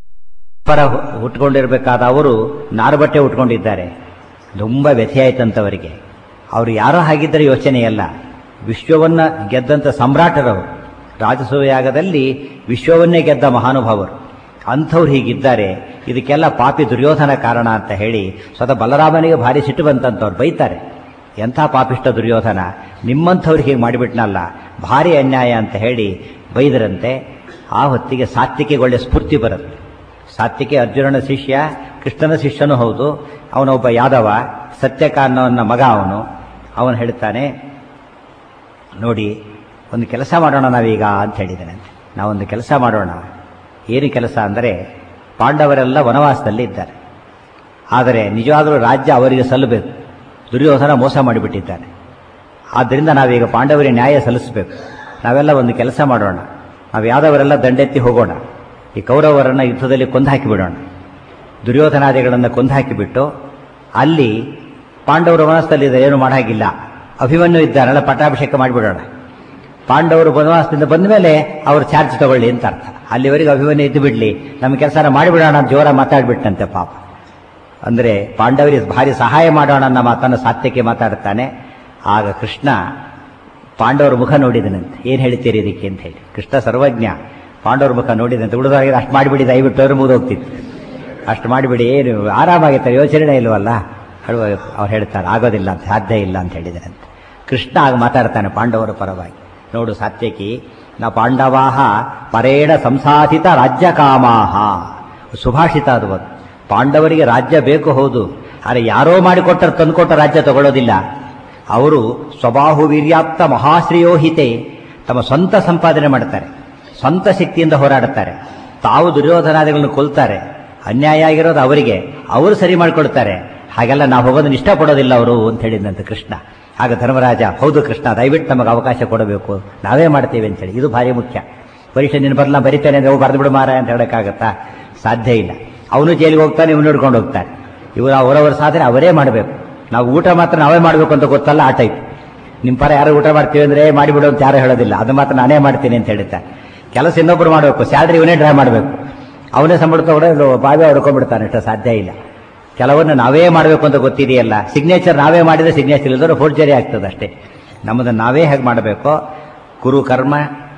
ಪರ ಉಟ್ಕೊಂಡಿರ್ಬೇಕಾದ ಅವರು ನಾರುಬಟ್ಟೆ ಉಟ್ಕೊಂಡಿದ್ದಾರೆ ತುಂಬ ವ್ಯಥೆಯಾಯ್ತಂತವರಿಗೆ ಅವರು ಯಾರೋ ಹಾಗಿದ್ದರೆ ಯೋಚನೆ ಅಲ್ಲ ವಿಶ್ವವನ್ನ ಗೆದ್ದಂಥ ಸಮ್ರಾಟರವರು ರಾಜಸೂಯಾಗದಲ್ಲಿ ವಿಶ್ವವನ್ನೇ ಗೆದ್ದ ಮಹಾನುಭಾವರು ಅಂಥವ್ರು ಹೀಗಿದ್ದಾರೆ ಇದಕ್ಕೆಲ್ಲ ಪಾಪಿ ದುರ್ಯೋಧನ ಕಾರಣ ಅಂತ ಹೇಳಿ ಸ್ವತಃ ಬಲರಾಮನಿಗೆ ಭಾರಿ ಸಿಟ್ಟು ಬಂತಂತವ್ರು ಬೈತಾರೆ ಎಂಥ ಪಾಪಿಷ್ಟ ದುರ್ಯೋಧನ ನಿಮ್ಮಂಥವ್ರಿಗೆ ಹೀಗೆ ಮಾಡಿಬಿಟ್ನಲ್ಲ ಭಾರಿ ಅನ್ಯಾಯ ಅಂತ ಹೇಳಿ ಬೈದರಂತೆ ಆ ಹೊತ್ತಿಗೆ ಸಾತ್ವಿಕೆಗೆ ಒಳ್ಳೆ ಸ್ಫೂರ್ತಿ ಬರುತ್ತೆ ಸಾತ್ವಿಕೆ ಅರ್ಜುನನ ಶಿಷ್ಯ ಕೃಷ್ಣನ ಶಿಷ್ಯನೂ ಹೌದು ಅವನೊಬ್ಬ ಯಾದವ ಸತ್ಯಕ ಅನ್ನೋನ ಮಗ ಅವನು ಅವನು ಹೇಳ್ತಾನೆ ನೋಡಿ ಒಂದು ಕೆಲಸ ಮಾಡೋಣ ನಾವೀಗ ಅಂತ ಹೇಳಿದ್ದಾನಂತೆ ನಾವೊಂದು ಕೆಲಸ ಮಾಡೋಣ ಏನು ಕೆಲಸ ಅಂದರೆ ಪಾಂಡವರೆಲ್ಲ ವನವಾಸದಲ್ಲಿ ಇದ್ದಾರೆ ಆದರೆ ನಿಜವಾಗಲೂ ರಾಜ್ಯ ಅವರಿಗೆ ಸಲ್ಲಬೇಕು ದುರ್ಯೋಧನ ಮೋಸ ಮಾಡಿಬಿಟ್ಟಿದ್ದಾನೆ ಆದ್ದರಿಂದ ನಾವೀಗ ಪಾಂಡವರಿಗೆ ನ್ಯಾಯ ಸಲ್ಲಿಸಬೇಕು ನಾವೆಲ್ಲ ಒಂದು ಕೆಲಸ ಮಾಡೋಣ ನಾವು ಯಾದವರೆಲ್ಲ ದಂಡೆತ್ತಿ ಹೋಗೋಣ ಈ ಕೌರವರನ್ನ ಯುದ್ಧದಲ್ಲಿ ಕೊಂದು ಹಾಕಿಬಿಡೋಣ ದುರ್ಯೋಧನಾದಿಗಳನ್ನು ಕೊಂದು ಹಾಕಿಬಿಟ್ಟು ಅಲ್ಲಿ ಪಾಂಡವರ ವನಸ್ಥಲ್ಲಿದೆ ಏನು ಮಾಡಾಗಿಲ್ಲ ಅಭಿಮನ್ಯು ಇದ್ದಾರಲ್ಲ ಪಟ್ಟಾಭಿಷೇಕ ಮಾಡಿಬಿಡೋಣ ಪಾಂಡವರು ವನವಾಸದಿಂದ ಬಂದ ಮೇಲೆ ಅವರು ಚಾರ್ಜ್ ತಗೊಳ್ಳಿ ಅಂತ ಅರ್ಥ ಅಲ್ಲಿವರೆಗೆ ಅಭಿಮನ್ಯು ಇದ್ದು ಬಿಡ್ಲಿ ನಮ್ಮ ಕೆಲಸನ ಮಾಡಿಬಿಡೋಣ ಅಂತ ಜೋರ ಮಾತಾಡ್ಬಿಟ್ಟಂತೆ ಪಾಪ ಅಂದ್ರೆ ಪಾಂಡವರಿಗೆ ಭಾರಿ ಸಹಾಯ ಮಾಡೋಣ ಅನ್ನೋ ಮಾತನ್ನು ಸಾತ್ಯಕ್ಕೆ ಮಾತಾಡ್ತಾನೆ ಆಗ ಕೃಷ್ಣ ಪಾಂಡವರ ಮುಖ ನೋಡಿದನಂತೆ ಏನು ಹೇಳ್ತೀರಿ ಇದಕ್ಕೆ ಅಂತ ಹೇಳಿ ಕೃಷ್ಣ ಸರ್ವಜ್ಞ ಪಾಂಡವರ ಮುಖ ನೋಡಿದಂತೆ ಉಳಿದವರಿಗೆ ಅಷ್ಟು ಮಾಡಿಬಿಡಿ ದಯವಿಟ್ಟು ಅವರು ಮುಗಿದೋಗ್ತಿತ್ತು ಅಷ್ಟು ಮಾಡಿಬಿಡಿ ಏನು ಆರಾಮಾಗಿರ್ತಾರೆ ಯೋಚನೆ ಇಲ್ವಲ್ಲ ಹೇಳುವ ಅವ್ರು ಹೇಳ್ತಾರೆ ಆಗೋದಿಲ್ಲ ಅಂತ ಸಾಧ್ಯ ಇಲ್ಲ ಅಂತ ಹೇಳಿದರಂತೆ ಕೃಷ್ಣ ಆಗ ಮಾತಾಡ್ತಾನೆ ಪಾಂಡವರ ಪರವಾಗಿ ನೋಡು ಸಾತ್ಯಕಿ ನ ಪಾಂಡವಾಹ ಪರೇಣ ಸಂಸಾಧಿತ ರಾಜ್ಯ ಕಾಮಾಹ ಸುಭಾಷಿತ ಅದು ಒಂದು ಪಾಂಡವರಿಗೆ ರಾಜ್ಯ ಬೇಕು ಹೌದು ಆದರೆ ಯಾರೋ ಮಾಡಿಕೊಟ್ಟರೆ ತಂದುಕೊಟ್ಟ ರಾಜ್ಯ ತಗೊಳ್ಳೋದಿಲ್ಲ ಅವರು ಸ್ವಬಾಹು ವೀರ್ಯಾಪ್ತ ಮಹಾಶ್ರೇಯೋಹಿತೆ ತಮ್ಮ ಸ್ವಂತ ಸಂಪಾದನೆ ಮಾಡ್ತಾರೆ ಸ್ವಂತ ಶಕ್ತಿಯಿಂದ ಹೋರಾಡುತ್ತಾರೆ ತಾವು ದುರ್ಯೋಧನಾದಿಗಳನ್ನು ಕೊಲ್ತಾರೆ ಅನ್ಯಾಯ ಆಗಿರೋದು ಅವರಿಗೆ ಅವರು ಸರಿ ಮಾಡಿಕೊಡ್ತಾರೆ ಹಾಗೆಲ್ಲ ನಾವು ಹೋಗೋದನ್ನ ಇಷ್ಟಪಡೋದಿಲ್ಲ ಅವರು ಅಂತ ಹೇಳಿದಂತೆ ಕೃಷ್ಣ ಆಗ ಧರ್ಮರಾಜ ಹೌದು ಕೃಷ್ಣ ದಯವಿಟ್ಟು ನಮಗೆ ಅವಕಾಶ ಕೊಡಬೇಕು ನಾವೇ ಮಾಡ್ತೇವೆ ಅಂತೇಳಿ ಇದು ಭಾರಿ ಮುಖ್ಯ ಪರೀಕ್ಷೆ ನಿನ್ನ ಬರಲ್ಲ ಬರಿತೇನೆ ಅಂದ್ರೆ ಬರೆದು ಬಿಡು ಮಾರ ಅಂತ ಹೇಳೋಕ್ಕಾಗತ್ತಾ ಸಾಧ್ಯ ಇಲ್ಲ ಅವನು ಜೈಲಿಗೆ ಹೋಗ್ತಾನೆ ಇವನು ಹಿಡ್ಕೊಂಡು ಹೋಗ್ತಾನೆ ಇವರು ಅವರವರ ಸಾಧನೆ ಅವರೇ ಮಾಡಬೇಕು ನಾವು ಊಟ ಮಾತ್ರ ನಾವೇ ಮಾಡಬೇಕು ಅಂತ ಗೊತ್ತಲ್ಲ ಆ ಟೈಪ್ ನಿಮ್ಮ ಪರ ಯಾರು ಊಟ ಮಾಡ್ತೀವಿ ಅಂದ್ರೆ ಮಾಡಿಬಿಡು ಅಂತ ಯಾರು ಹೇಳೋದಿಲ್ಲ ಅದು ಮಾತ್ರ ನಾನೇ ಮಾಡ್ತೀನಿ ಅಂತ ಹೇಳ್ತಾರೆ ಕೆಲಸ ಇನ್ನೊಬ್ರು ಮಾಡಬೇಕು ಸ್ಯಾಲ್ರಿ ಇವನೇ ಡ್ರಾ ಮಾಡಬೇಕು ಅವನೇ ಸಂಬಳ ತಗೊಂಡು ಬಾವಿ ಹೊಡ್ಕೊಂಡ್ಬಿಡ್ತಾನೆ ಅಷ್ಟು ಸಾಧ್ಯ ಇಲ್ಲ ಕೆಲವನ್ನ ನಾವೇ ಮಾಡಬೇಕು ಅಂತ ಗೊತ್ತಿದೆಯಲ್ಲ ಸಿಗ್ನೇಚರ್ ನಾವೇ ಮಾಡಿದ್ರೆ ಸಿಗ್ನೇಚರ್ ಇಲ್ಲದ್ರೆ ಫೋರ್ಜರಿ ಆಗ್ತದೆ ಅಷ್ಟೇ ನಮ್ಮದನ್ನು ನಾವೇ ಹೇಗೆ ಮಾಡಬೇಕು ಕುರು ಕರ್ಮ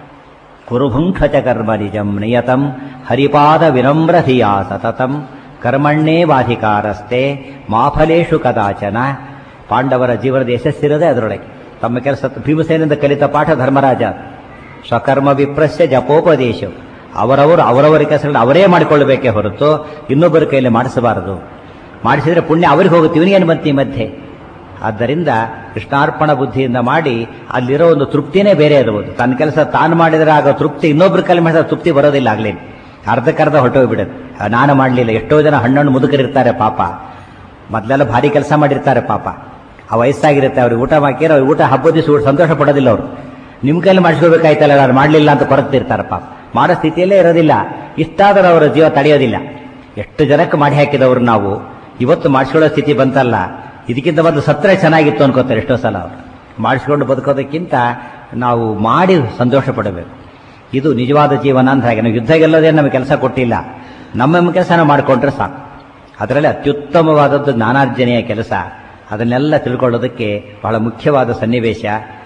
ಕುರುಭುಂಕ್ಷಚ ಕರ್ಮ ನಿಜಂ ನಿಯತಂ ಹರಿಪಾದ ವಿನಮ್ರಧಿಯಾ ಸತತಂ ಕರ್ಮಣ್ಣೇ ಬಾಧಿಕಾರಸ್ತೆ ಮಾಫಲೇಶು ಕದಾಚನ ಪಾಂಡವರ ಜೀವನದ ಯಶಸ್ಸಿರದೆ ಅದರೊಳಗೆ ತಮ್ಮ ಕೆಲಸ ಭೀಮಸೇನಿಂದ ಕಲಿತ ಪಾಠ ಧರ್ಮರಾಜ ಸ್ವಕರ್ಮ ವಿಪ್ರಸ್ಯ ಜಪೋಪದೇಶ ಅವರವರು ಅವರವರ ಕೆಲಸಗಳನ್ನ ಅವರೇ ಮಾಡಿಕೊಳ್ಳಬೇಕೇ ಹೊರತು ಇನ್ನೊಬ್ಬರ ಕೈಯಲ್ಲಿ ಮಾಡಿಸಬಾರದು ಮಾಡಿಸಿದ್ರೆ ಪುಣ್ಯ ಅವರಿಗೆ ಹೋಗುತ್ತೆ ಇವನಿಗೇನು ಬಂತು ಈ ಮಧ್ಯೆ ಆದ್ದರಿಂದ ಕೃಷ್ಣಾರ್ಪಣ ಬುದ್ಧಿಯಿಂದ ಮಾಡಿ ಅಲ್ಲಿರೋ ಒಂದು ತೃಪ್ತಿನೇ ಬೇರೆ ಇರಬಹುದು ತನ್ನ ಕೆಲಸ ತಾನು ಮಾಡಿದರೆ ಆಗ ತೃಪ್ತಿ ಇನ್ನೊಬ್ರ ಕೈಲಿ ಮಾಡಿದ್ರೆ ತೃಪ್ತಿ ಬರೋದಿಲ್ಲ ಆಗ್ಲೇನು ಅರ್ಧಕ್ಕರ್ಧ ಹೊಟ್ಟೋಗ್ಬಿಡುತ್ತೆ ನಾನು ಮಾಡಲಿಲ್ಲ ಎಷ್ಟೋ ಜನ ಹಣ್ಣಣ್ಣು ಮುದುಕರಿರ್ತಾರೆ ಪಾಪ ಮೊದಲೆಲ್ಲ ಭಾರಿ ಕೆಲಸ ಮಾಡಿರ್ತಾರೆ ಪಾಪ ಆ ವಯಸ್ಸಾಗಿರುತ್ತೆ ಅವ್ರಿಗೆ ಊಟ ಹಾಕಿರೋ ಅವ್ರಿಗೆ ಊಟ ಹಬ್ಬದ ದಿವಸ ಊಟ ಸಂತೋಷ ಪಡೋದಿಲ್ಲ ಅವರು ನಿಮ್ಮ ಕೈಲಿ ಮಾಡಿಸ್ಕೋಬೇಕಾಯ್ತಲ್ಲ ನಾನು ಮಾಡಲಿಲ್ಲ ಅಂತ ಕೊರಗ್ತಿರ್ತಾರೆ ಪಾಪ ಮಾಡೋ ಸ್ಥಿತಿಯಲ್ಲೇ ಇರೋದಿಲ್ಲ ಇಷ್ಟಾದರೂ ಅವರ ಜೀವ ತಡೆಯೋದಿಲ್ಲ ಎಷ್ಟು ಜನಕ್ಕೆ ಮಾಡಿ ಹಾಕಿದವರು ನಾವು ಇವತ್ತು ಮಾಡಿಸ್ಕೊಳ್ಳೋ ಸ್ಥಿತಿ ಬಂತಲ್ಲ ಇದಕ್ಕಿಂತ ಮೊದಲು ಸತ್ರ ಚೆನ್ನಾಗಿತ್ತು ಅನ್ಕೋತಾರೆ ಎಷ್ಟೋ ಸಲ ಅವರು ಮಾಡಿಸ್ಕೊಂಡು ಬದುಕೋದಕ್ಕಿಂತ ನಾವು ಮಾಡಿ ಸಂತೋಷ ಪಡಬೇಕು ಇದು ನಿಜವಾದ ಜೀವನ ಅಂತ ಹಾಗೆ ನಾವು ಯುದ್ಧ ಗೆಲ್ಲೋದೇ ನಮಗೆ ಕೆಲಸ ಕೊಟ್ಟಿಲ್ಲ ನಮ್ಮ ನಮ್ಮ ಕೆಲಸ ನಾವು ಮಾಡಿಕೊಂಡ್ರೆ ಸಾಕು ಅದರಲ್ಲಿ ಅತ್ಯುತ್ತಮವಾದದ್ದು ಜ್ಞಾನಾರ್ಜನೆಯ ಕೆಲಸ ಅದನ್ನೆಲ್ಲ ತಿಳ್ಕೊಳ್ಳೋದಕ್ಕೆ ಬಹಳ ಮುಖ್ಯವಾದ ಸನ್ನಿವೇಶ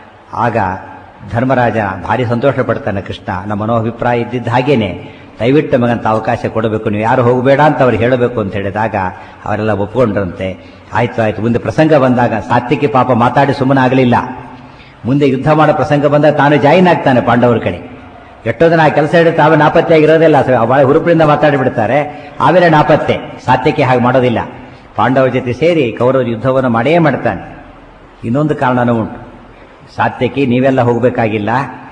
ಆಗ ಧರ್ಮರಾಜ ಭಾರಿ ಸಂತೋಷ ಪಡ್ತಾನೆ ಕೃಷ್ಣ ನಮ್ಮ ಮನೋಭಿಪ್ರಾಯ ಇದ್ದಿದ್ದ ಹಾಗೇನೆ ದಯವಿಟ್ಟು ನಮಗಂತ ಅವಕಾಶ ಕೊಡಬೇಕು ನೀವು ಯಾರು ಹೋಗಬೇಡ ಅಂತ ಅವ್ರು ಹೇಳಬೇಕು ಅಂತ ಹೇಳಿದಾಗ ಅವರೆಲ್ಲ ಒಪ್ಕೊಂಡ್ರಂತೆ ಆಯ್ತು ಆಯ್ತು ಮುಂದೆ ಪ್ರಸಂಗ ಬಂದಾಗ ಸಾತ್ವಿಕಿ ಪಾಪ ಮಾತಾಡಿ ಸುಮ್ಮನೆ ಆಗಲಿಲ್ಲ ಮುಂದೆ ಯುದ್ಧ ಮಾಡೋ ಪ್ರಸಂಗ ಬಂದಾಗ ತಾನು ಜಾಯಿನ್ ಆಗ್ತಾನೆ ಪಾಂಡವರ ಕಡೆ ಎಷ್ಟೋ ಜನ ಆ ಕೆಲಸ ಹಿಡಿದು ತಾವೇ ನಾಪತ್ತೆಯಾಗಿರೋದಿಲ್ಲ ಬಹಳ ಹುರುಪಿನಿಂದ ಮಾತಾಡಿ ಬಿಡ್ತಾರೆ ಆಮೇಲೆ ನಾಪತ್ತೆ ಸಾತ್ಯಕ್ಕೆ ಹಾಗೆ ಮಾಡೋದಿಲ್ಲ ಪಾಂಡವರ ಜೊತೆ ಸೇರಿ ಕೌರವ ಯುದ್ಧವನ್ನು ಮಾಡೇ ಮಾಡ್ತಾನೆ ಇನ್ನೊಂದು ಕಾರಣನೂ ಉಂಟು ಸಾತ್ಯಕ್ಕೆ ನೀವೆಲ್ಲ ಹೋಗಬೇಕಾಗಿಲ್ಲ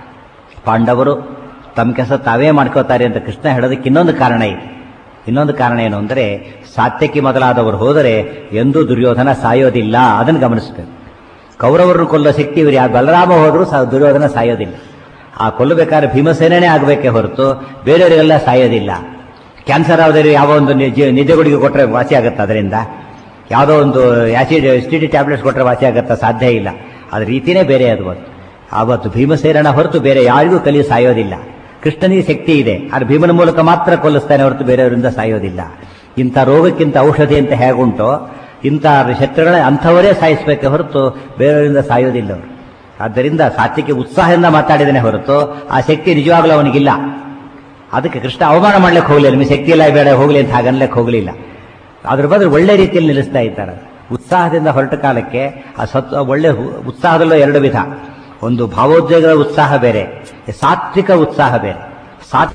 ಪಾಂಡವರು ತಮ್ಮ ಕೆಲಸ ತಾವೇ ಮಾಡ್ಕೋತಾರೆ ಅಂತ ಕೃಷ್ಣ ಹೇಳೋದಕ್ಕೆ ಇನ್ನೊಂದು ಕಾರಣ ಇದೆ ಇನ್ನೊಂದು ಕಾರಣ ಏನು ಅಂದರೆ ಸಾತ್ಯಕಿ ಮೊದಲಾದವರು ಹೋದರೆ ಎಂದೂ ದುರ್ಯೋಧನ ಸಾಯೋದಿಲ್ಲ ಅದನ್ನು ಗಮನಿಸಬೇಕು ಕೌರವರನ್ನು ಕೊಲ್ಲೋ ಶಕ್ತಿ ಇವರು ಯಾರು ಬಲರಾಮ ಹೋದರೂ ಸಹ ದುರ್ಯೋಧನ ಸಾಯೋದಿಲ್ಲ ಆ ಕೊಲ್ಲಬೇಕಾದ್ರೆ ಭೀಮಸೇನೇ ಆಗಬೇಕೇ ಹೊರತು ಬೇರೆಯವರಿಗೆಲ್ಲ ಸಾಯೋದಿಲ್ಲ ಕ್ಯಾನ್ಸರ್ ಆದವರು ಯಾವ ಒಂದು ನಿದ್ದೆ ಗುಡಿಗೆ ಕೊಟ್ಟರೆ ವಾಸಿ ಆಗುತ್ತೆ ಅದರಿಂದ ಯಾವುದೋ ಒಂದು ಆಸಿಡ್ ಎಸ್ಟಿಡಿ ಟ್ಯಾಬ್ಲೆಟ್ಸ್ ಕೊಟ್ಟರೆ ವಾಸಿ ಆಗುತ್ತಾ ಸಾಧ್ಯ ಇಲ್ಲ ಅದ್ರ ರೀತಿನೇ ಬೇರೆ ಅದು ಒಂದು ಆವತ್ತು ಭೀಮಸೇನ ಹೊರತು ಬೇರೆ ಯಾರಿಗೂ ಕಲಿ ಸಾಯೋದಿಲ್ಲ ಕೃಷ್ಣನಿಗೆ ಶಕ್ತಿ ಇದೆ ಆದರೆ ಭೀಮನ ಮೂಲಕ ಮಾತ್ರ ಕೊಲ್ಲಿಸ್ತಾನೆ ಹೊರತು ಬೇರೆಯವರಿಂದ ಸಾಯೋದಿಲ್ಲ ಇಂಥ ರೋಗಕ್ಕಿಂತ ಔಷಧಿ ಅಂತ ಹೇಗುಂಟೋ ಇಂಥ ಶತ್ರುಗಳ ಅಂಥವರೇ ಸಾಯಿಸಬೇಕೆ ಹೊರತು ಬೇರೆಯವರಿಂದ ಸಾಯೋದಿಲ್ಲ ಅವರು ಆದ್ದರಿಂದ ಸಾತ್ವಿಕ ಉತ್ಸಾಹದಿಂದ ಮಾತಾಡಿದನೇ ಹೊರತು ಆ ಶಕ್ತಿ ನಿಜವಾಗ್ಲೂ ಅವನಿಗಿಲ್ಲ ಅದಕ್ಕೆ ಕೃಷ್ಣ ಅವಮಾನ ಮಾಡ್ಲಿಕ್ಕೆ ಹೋಗಲಿಲ್ಲ ನಿಮಗೆ ಶಕ್ತಿ ಇಲ್ಲ ಬೇಡ ಹೋಗಲಿ ಅಂತ ಹಾಗನ್ಲಿಕ್ಕೆ ಹೋಗಲಿಲ್ಲ ಅದ್ರ ಬದಲು ಒಳ್ಳೆ ರೀತಿಯಲ್ಲಿ ನಿಲ್ಲಿಸ್ತಾ ಇದ್ದಾರೆ ಉತ್ಸಾಹದಿಂದ ಹೊರಟ ಕಾಲಕ್ಕೆ ಆ ಸತ್ ಒಳ್ಳೆ ಉತ್ಸಾಹದಲ್ಲೂ ಎರಡು ವಿಧ ಒಂದು ಭಾವೋದ್ವೇಗದ ಉತ್ಸಾಹ ಬೇರೆ ಸಾತ್ವಿಕ ಉತ್ಸಾಹ ಬೇರೆ ಸಾತ್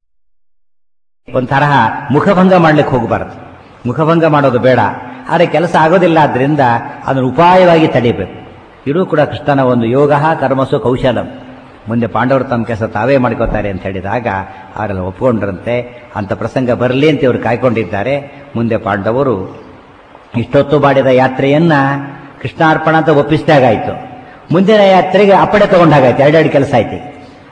ಒಂಥರ ಮುಖಭಂಗ ಮಾಡ್ಲಿಕ್ಕೆ ಹೋಗಬಾರದು ಮುಖಭಂಗ ಮಾಡೋದು ಬೇಡ ಆದರೆ ಕೆಲಸ ಆಗೋದಿಲ್ಲ ಆದ್ರಿಂದ ಅದನ್ನು ಉಪಾಯವಾಗಿ ತಡಿಬೇಕು ಇದು ಕೂಡ ಕೃಷ್ಣನ ಒಂದು ಯೋಗ ಕರ್ಮಸು ಕೌಶಲಂ ಮುಂದೆ ಪಾಂಡವರು ತಮ್ಮ ಕೆಲಸ ತಾವೇ ಮಾಡ್ಕೋತಾರೆ ಅಂತ ಹೇಳಿದಾಗ ಅವರೆಲ್ಲ ಒಪ್ಕೊಂಡ್ರಂತೆ ಅಂತ ಪ್ರಸಂಗ ಬರಲಿ ಅಂತ ಇವರು ಕಾಯ್ಕೊಂಡಿದ್ದಾರೆ ಮುಂದೆ ಪಾಂಡವರು ಇಷ್ಟೊತ್ತು ಮಾಡಿದ ಯಾತ್ರೆಯನ್ನ ಕೃಷ್ಣಾರ್ಪಣ ಅಂತ ಒಪ್ಪಿಸಿದಾಗಾಯ್ತು ಮುಂದಿನ ಯಾತ್ರೆಗೆ ಅಪ್ಪಡೆ ತಗೊಂಡಾಗಾಯ್ತು ಎರಡೆರಡು ಕೆಲಸ ಆಯ್ತು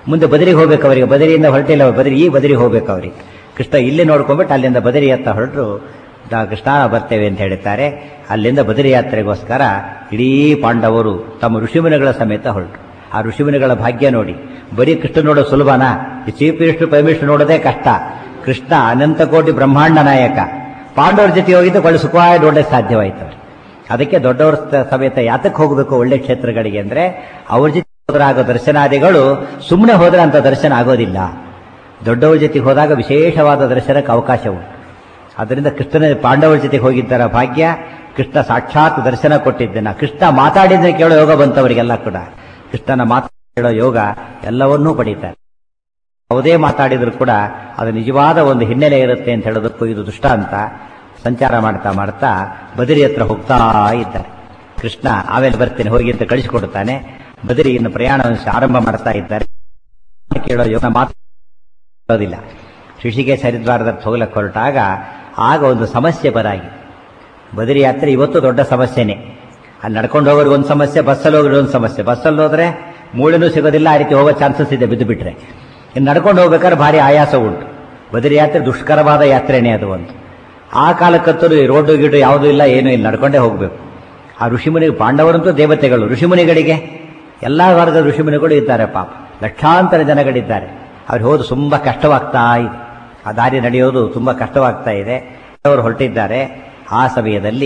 ಮುಂದೆ ಬದರಿಗೆ ಹೋಗ್ಬೇಕು ಅವರಿಗೆ ಬದರಿಯಿಂದ ಹೊರಟಿಲ್ಲ ಬದರಿ ಈ ಬದರಿಗೆ ಹೋಗ್ಬೇಕು ಅವರಿಗೆ ಕೃಷ್ಣ ಇಲ್ಲಿ ನೋಡ್ಕೊಂಡ್ಬಿಟ್ಟು ಅಲ್ಲಿಂದ ಬದರಿ ಹತ್ತ ಹೊರಟರು ನಾವು ಕೃಷ್ಣ ಬರ್ತೇವೆ ಅಂತ ಹೇಳ್ತಾರೆ ಅಲ್ಲಿಂದ ಬದರಿ ಯಾತ್ರೆಗೋಸ್ಕರ ಇಡೀ ಪಾಂಡವರು ತಮ್ಮ ಋಷಿಮುನಿಗಳ ಸಮೇತ ಹೊರಟರು ಆ ಋಷಿಮುನಿಗಳ ಭಾಗ್ಯ ನೋಡಿ ಬರೀ ಕೃಷ್ಣ ನೋಡೋದು ಸುಲಭನಾ ಈ ಚೀಫ್ ಮಿನಿಸ್ಟರ್ ಪ್ರೈಮ್ ಮಿನಿಸ್ಟರ್ ನೋಡೋದೇ ಕಷ್ಟ ಕೃಷ್ಣ ಅನಂತ ಕೋಟಿ ಬ್ರಹ್ಮಾಂಡ ನಾಯಕ ಪಾಂಡವರ ಜೊತೆ ಹೋಗಿದ್ದು ಒಳ್ಳೆ ಸುಖವಾಗಿ ನೋಡಕ್ಕೆ ಸಾಧ್ಯವಾಯಿತು ಅವ್ರಿಗೆ. ಅದಕ್ಕೆ ದೊಡ್ಡವರ ಸ- ಸಮೇತ ಯಾತಕ್ಕೆ ಹೋಗಬೇಕು ಒಳ್ಳೆ ಕ್ಷೇತ್ರಗಳಿಗೆ ಅಂದ್ರೆ ಅವ್ರ ಜೊತೆ ಹೋದ್ರೆ ಆಗೋ ದರ್ಶನಾದಿಗಳು ಸುಮ್ಮನೆ ಹೋದ್ರೆ ಅಂತ ದರ್ಶನ ಆಗೋದಿಲ್ಲ ದೊಡ್ಡವ್ರ ಜೊತೆಗೆ ಹೋದಾಗ ವಿಶೇಷವಾದ ದರ್ಶನಕ್ಕೆ ಅವಕಾಶ ಉಂಟು ಅದರಿಂದ ಕೃಷ್ಣನ ಪಾಂಡವರ ಜೊತೆಗೆ ಹೋಗಿದ್ದರ ಭಾಗ್ಯ ಕೃಷ್ಣ ಸಾಕ್ಷಾತ್ ದರ್ಶನ ಕೊಟ್ಟಿದ್ದನ್ನ ಕೃಷ್ಣ ಮಾತಾಡಿದ್ರೆ ಕೇಳೋ ಯೋಗ ಬಂತವರಿಗೆಲ್ಲ ಕೂಡ ಕೃಷ್ಣನ ಮಾತು ಕೇಳೋ ಯೋಗ ಎಲ್ಲವನ್ನೂ ಪಡೀತಾರೆ ಯಾವುದೇ ಮಾತಾಡಿದ್ರು ಕೂಡ ಅದು ನಿಜವಾದ ಒಂದು ಹಿನ್ನೆಲೆ ಇರುತ್ತೆ ಅಂತ ಹೇಳೋದಕ್ಕೂ ಇದು ದೃಷ್ಟಾಂತ ಸಂಚಾರ ಮಾಡ್ತಾ ಮಾಡ್ತಾ ಬದರಿ ಹತ್ರ ಹೋಗ್ತಾ ಇದ್ದಾರೆ ಕೃಷ್ಣ ಆಮೇಲೆ ಬರ್ತೇನೆ ಹೋಗಿ ಅಂತ ಕಳಿಸಿಕೊಡ್ತಾನೆ ಬದರಿಯನ್ನು ಪ್ರಯಾಣವನ್ನು ಆರಂಭ ಮಾಡ್ತಾ ಇದ್ದಾರೆ ಕೇಳೋ ಯೋಗ ಮಾತಾಡೋದಿಲ್ಲ ಋಷಿಕೇಶ ಹರಿದ್ವಾರದ ಹೋಗ್ಲಕ್ಕೆ ಹೊರಟಾಗ ಆಗ ಒಂದು ಸಮಸ್ಯೆ ಬರಾಗಿ ಬದರಿ ಯಾತ್ರೆ ಇವತ್ತು ದೊಡ್ಡ ಸಮಸ್ಯೆನೇ ಅಲ್ಲಿ ನಡ್ಕೊಂಡು ಹೋಗೋರಿಗೆ ಒಂದು ಸಮಸ್ಯೆ ಬಸ್ಸಲ್ಲಿ ಹೋಗೋರಿಗೆ ಒಂದು ಸಮಸ್ಯೆ ಬಸ್ಸಲ್ಲಿ ಹೋದ್ರೆ ಮೂಳೆನೂ ಸಿಗೋದಿಲ್ಲ ಆ ರೀತಿ ಹೋಗೋ ಚಾನ್ಸಸ್ ಇದೆ ಬಿದ್ದು ಬಿಟ್ರೆ ಇನ್ನು ನಡ್ಕೊಂಡು ಹೋಗ್ಬೇಕಾದ್ರೆ ಭಾರಿ ಆಯಾಸ ಉಂಟು ಬದರಿ ಯಾತ್ರೆ ದುಷ್ಕರವಾದ ಯಾತ್ರೆನೇ ಅದು ಒಂದು ಆ ಕಾಲಕ್ಕಂತೂ ಈ ರೋಡು ಗಿಡು ಯಾವುದೂ ಇಲ್ಲ ಏನೂ ಇಲ್ಲ ನಡ್ಕೊಂಡೇ ಹೋಗಬೇಕು ಆ ಋಷಿಮುನಿ ಪಾಂಡವರಂತೂ ದೇವತೆಗಳು ಋಷಿಮುನಿಗಳಿಗೆ ಎಲ್ಲ ವರ್ಗದ ಋಷಿಮುನಿಗಳು ಇದ್ದಾರೆ ಪಾಪ ಲಕ್ಷಾಂತರ ಜನಗಳಿದ್ದಾರೆ ಅವ್ರು ಹೋದು ತುಂಬ ಕಷ್ಟವಾಗ್ತಾ ಇದೆ ಆ ದಾರಿ ನಡೆಯೋದು ತುಂಬ ಕಷ್ಟವಾಗ್ತಾ ಇದೆ ಅವರು ಹೊರಟಿದ್ದಾರೆ ಆ ಸಮಯದಲ್ಲಿ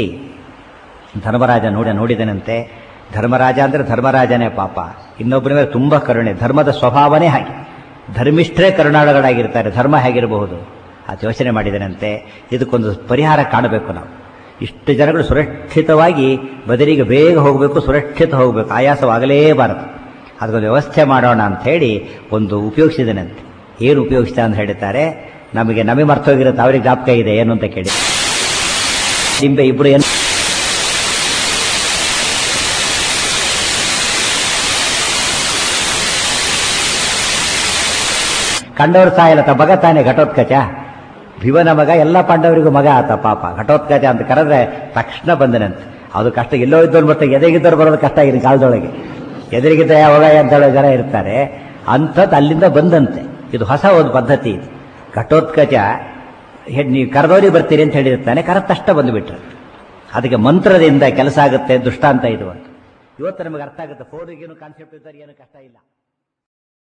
ಧರ್ಮರಾಜ ನೋಡಿ ನೋಡಿದನಂತೆ ಧರ್ಮರಾಜ ಅಂದ್ರೆ ಧರ್ಮರಾಜನೇ ಪಾಪ ಇನ್ನೊಬ್ಬರ ಮೇಲೆ ತುಂಬ ಕರುಣೆ ಧರ್ಮದ ಸ್ವಭಾವನೇ ಹಾಗೆ ಧರ್ಮಿಷ್ಠರೇ ಕರುಣಾಳುಗಳಾಗಿರ್ತಾರೆ ಧರ್ಮ ಹೇಗಿರಬಹುದು ಆ ಯೋಚನೆ ಮಾಡಿದನಂತೆ ಇದಕ್ಕೊಂದು ಪರಿಹಾರ ಕಾಣಬೇಕು ನಾವು ಇಷ್ಟು ಜನಗಳು ಸುರಕ್ಷಿತವಾಗಿ ಬದಲಿಗೆ ಬೇಗ ಹೋಗಬೇಕು ಸುರಕ್ಷಿತ ಹೋಗಬೇಕು ಆಯಾಸವಾಗಲೇಬಾರದು ಅದಕ್ಕೊಂದು ವ್ಯವಸ್ಥೆ ಮಾಡೋಣ ಅಂತ ಹೇಳಿ ಒಂದು ಉಪಯೋಗಿಸಿದನಂತೆ ಏನು ಉಪಯೋಗಿಸಿದ ಅಂತ ಹೇಳ್ತಾರೆ ನಮಗೆ ನಮಗೆ ಮರ್ತೋಗಿರುತ್ತೆ ಅವ್ರಿಗೆ ಜ್ಞಾಪಕ ಇದೆ ಏನು ಅಂತ ಕೇಳಿ ನಿಂಬೆ ಇಬ್ರು ಏನು ಕಂಡವರು ಸಾಯಲ್ಲ ತ ಮಗ ತಾನೆ ಘಟೋತ್ಕಚ ಭೀಮನ ಮಗ ಎಲ್ಲ ಪಾಂಡವರಿಗೂ ಮಗ ಆತ ಪಾಪ ಘಟೋತ್ಕಚ ಅಂತ ಕರೆದ್ರೆ ತಕ್ಷಣ ಬಂದನಂತೆ ಅದು ಕಷ್ಟ ಎಲ್ಲೋ ಇದ್ದವ್ರು ಮತ್ತೆ ಎದೆಗಿದ್ದವ್ರು ಬರೋದು ಕಷ್ಟ ಆಗಿದೆ ಕಾಲದೊಳಗೆ ಎದುರಿಗಿದ್ದ ಯಾವಾಗ ಅಂತ ಹೇಳೋ ಜನ ಇರ್ತಾರೆ ಅಂಥದ್ದು ಅಲ್ಲಿಂದ ಬಂದಂತೆ ಇದು ಹೊಸ ಒಂದು ಪದ್ಧತಿ ಇದು ಘಟೋತ್ಕಚ ಹೆ- ನೀವು ಕರೆದವ್ರಿಗೆ ಬರ್ತೀರಿ ಅಂತ ಹೇಳಿರ್ತಾನೆ ಕರೆದ ತಕ್ಷಣ ಬಂದುಬಿಟ್ರೆ ಅದಕ್ಕೆ ಮಂತ್ರದಿಂದ ಕೆಲಸ ಆಗುತ್ತೆ ದುಷ್ಟಾಂತ ಇದು ಅಂತ ಇವತ್ತು ನಮಗೆ ಅರ್ಥ ಆಗುತ್ತೆ ಫೋನಿಗೇನು ಕಾನ್ಸೆಪ್ಟ್ ಇದ್ದಾರೆ ಏನು ಕಷ್ಟ ಇಲ್ಲ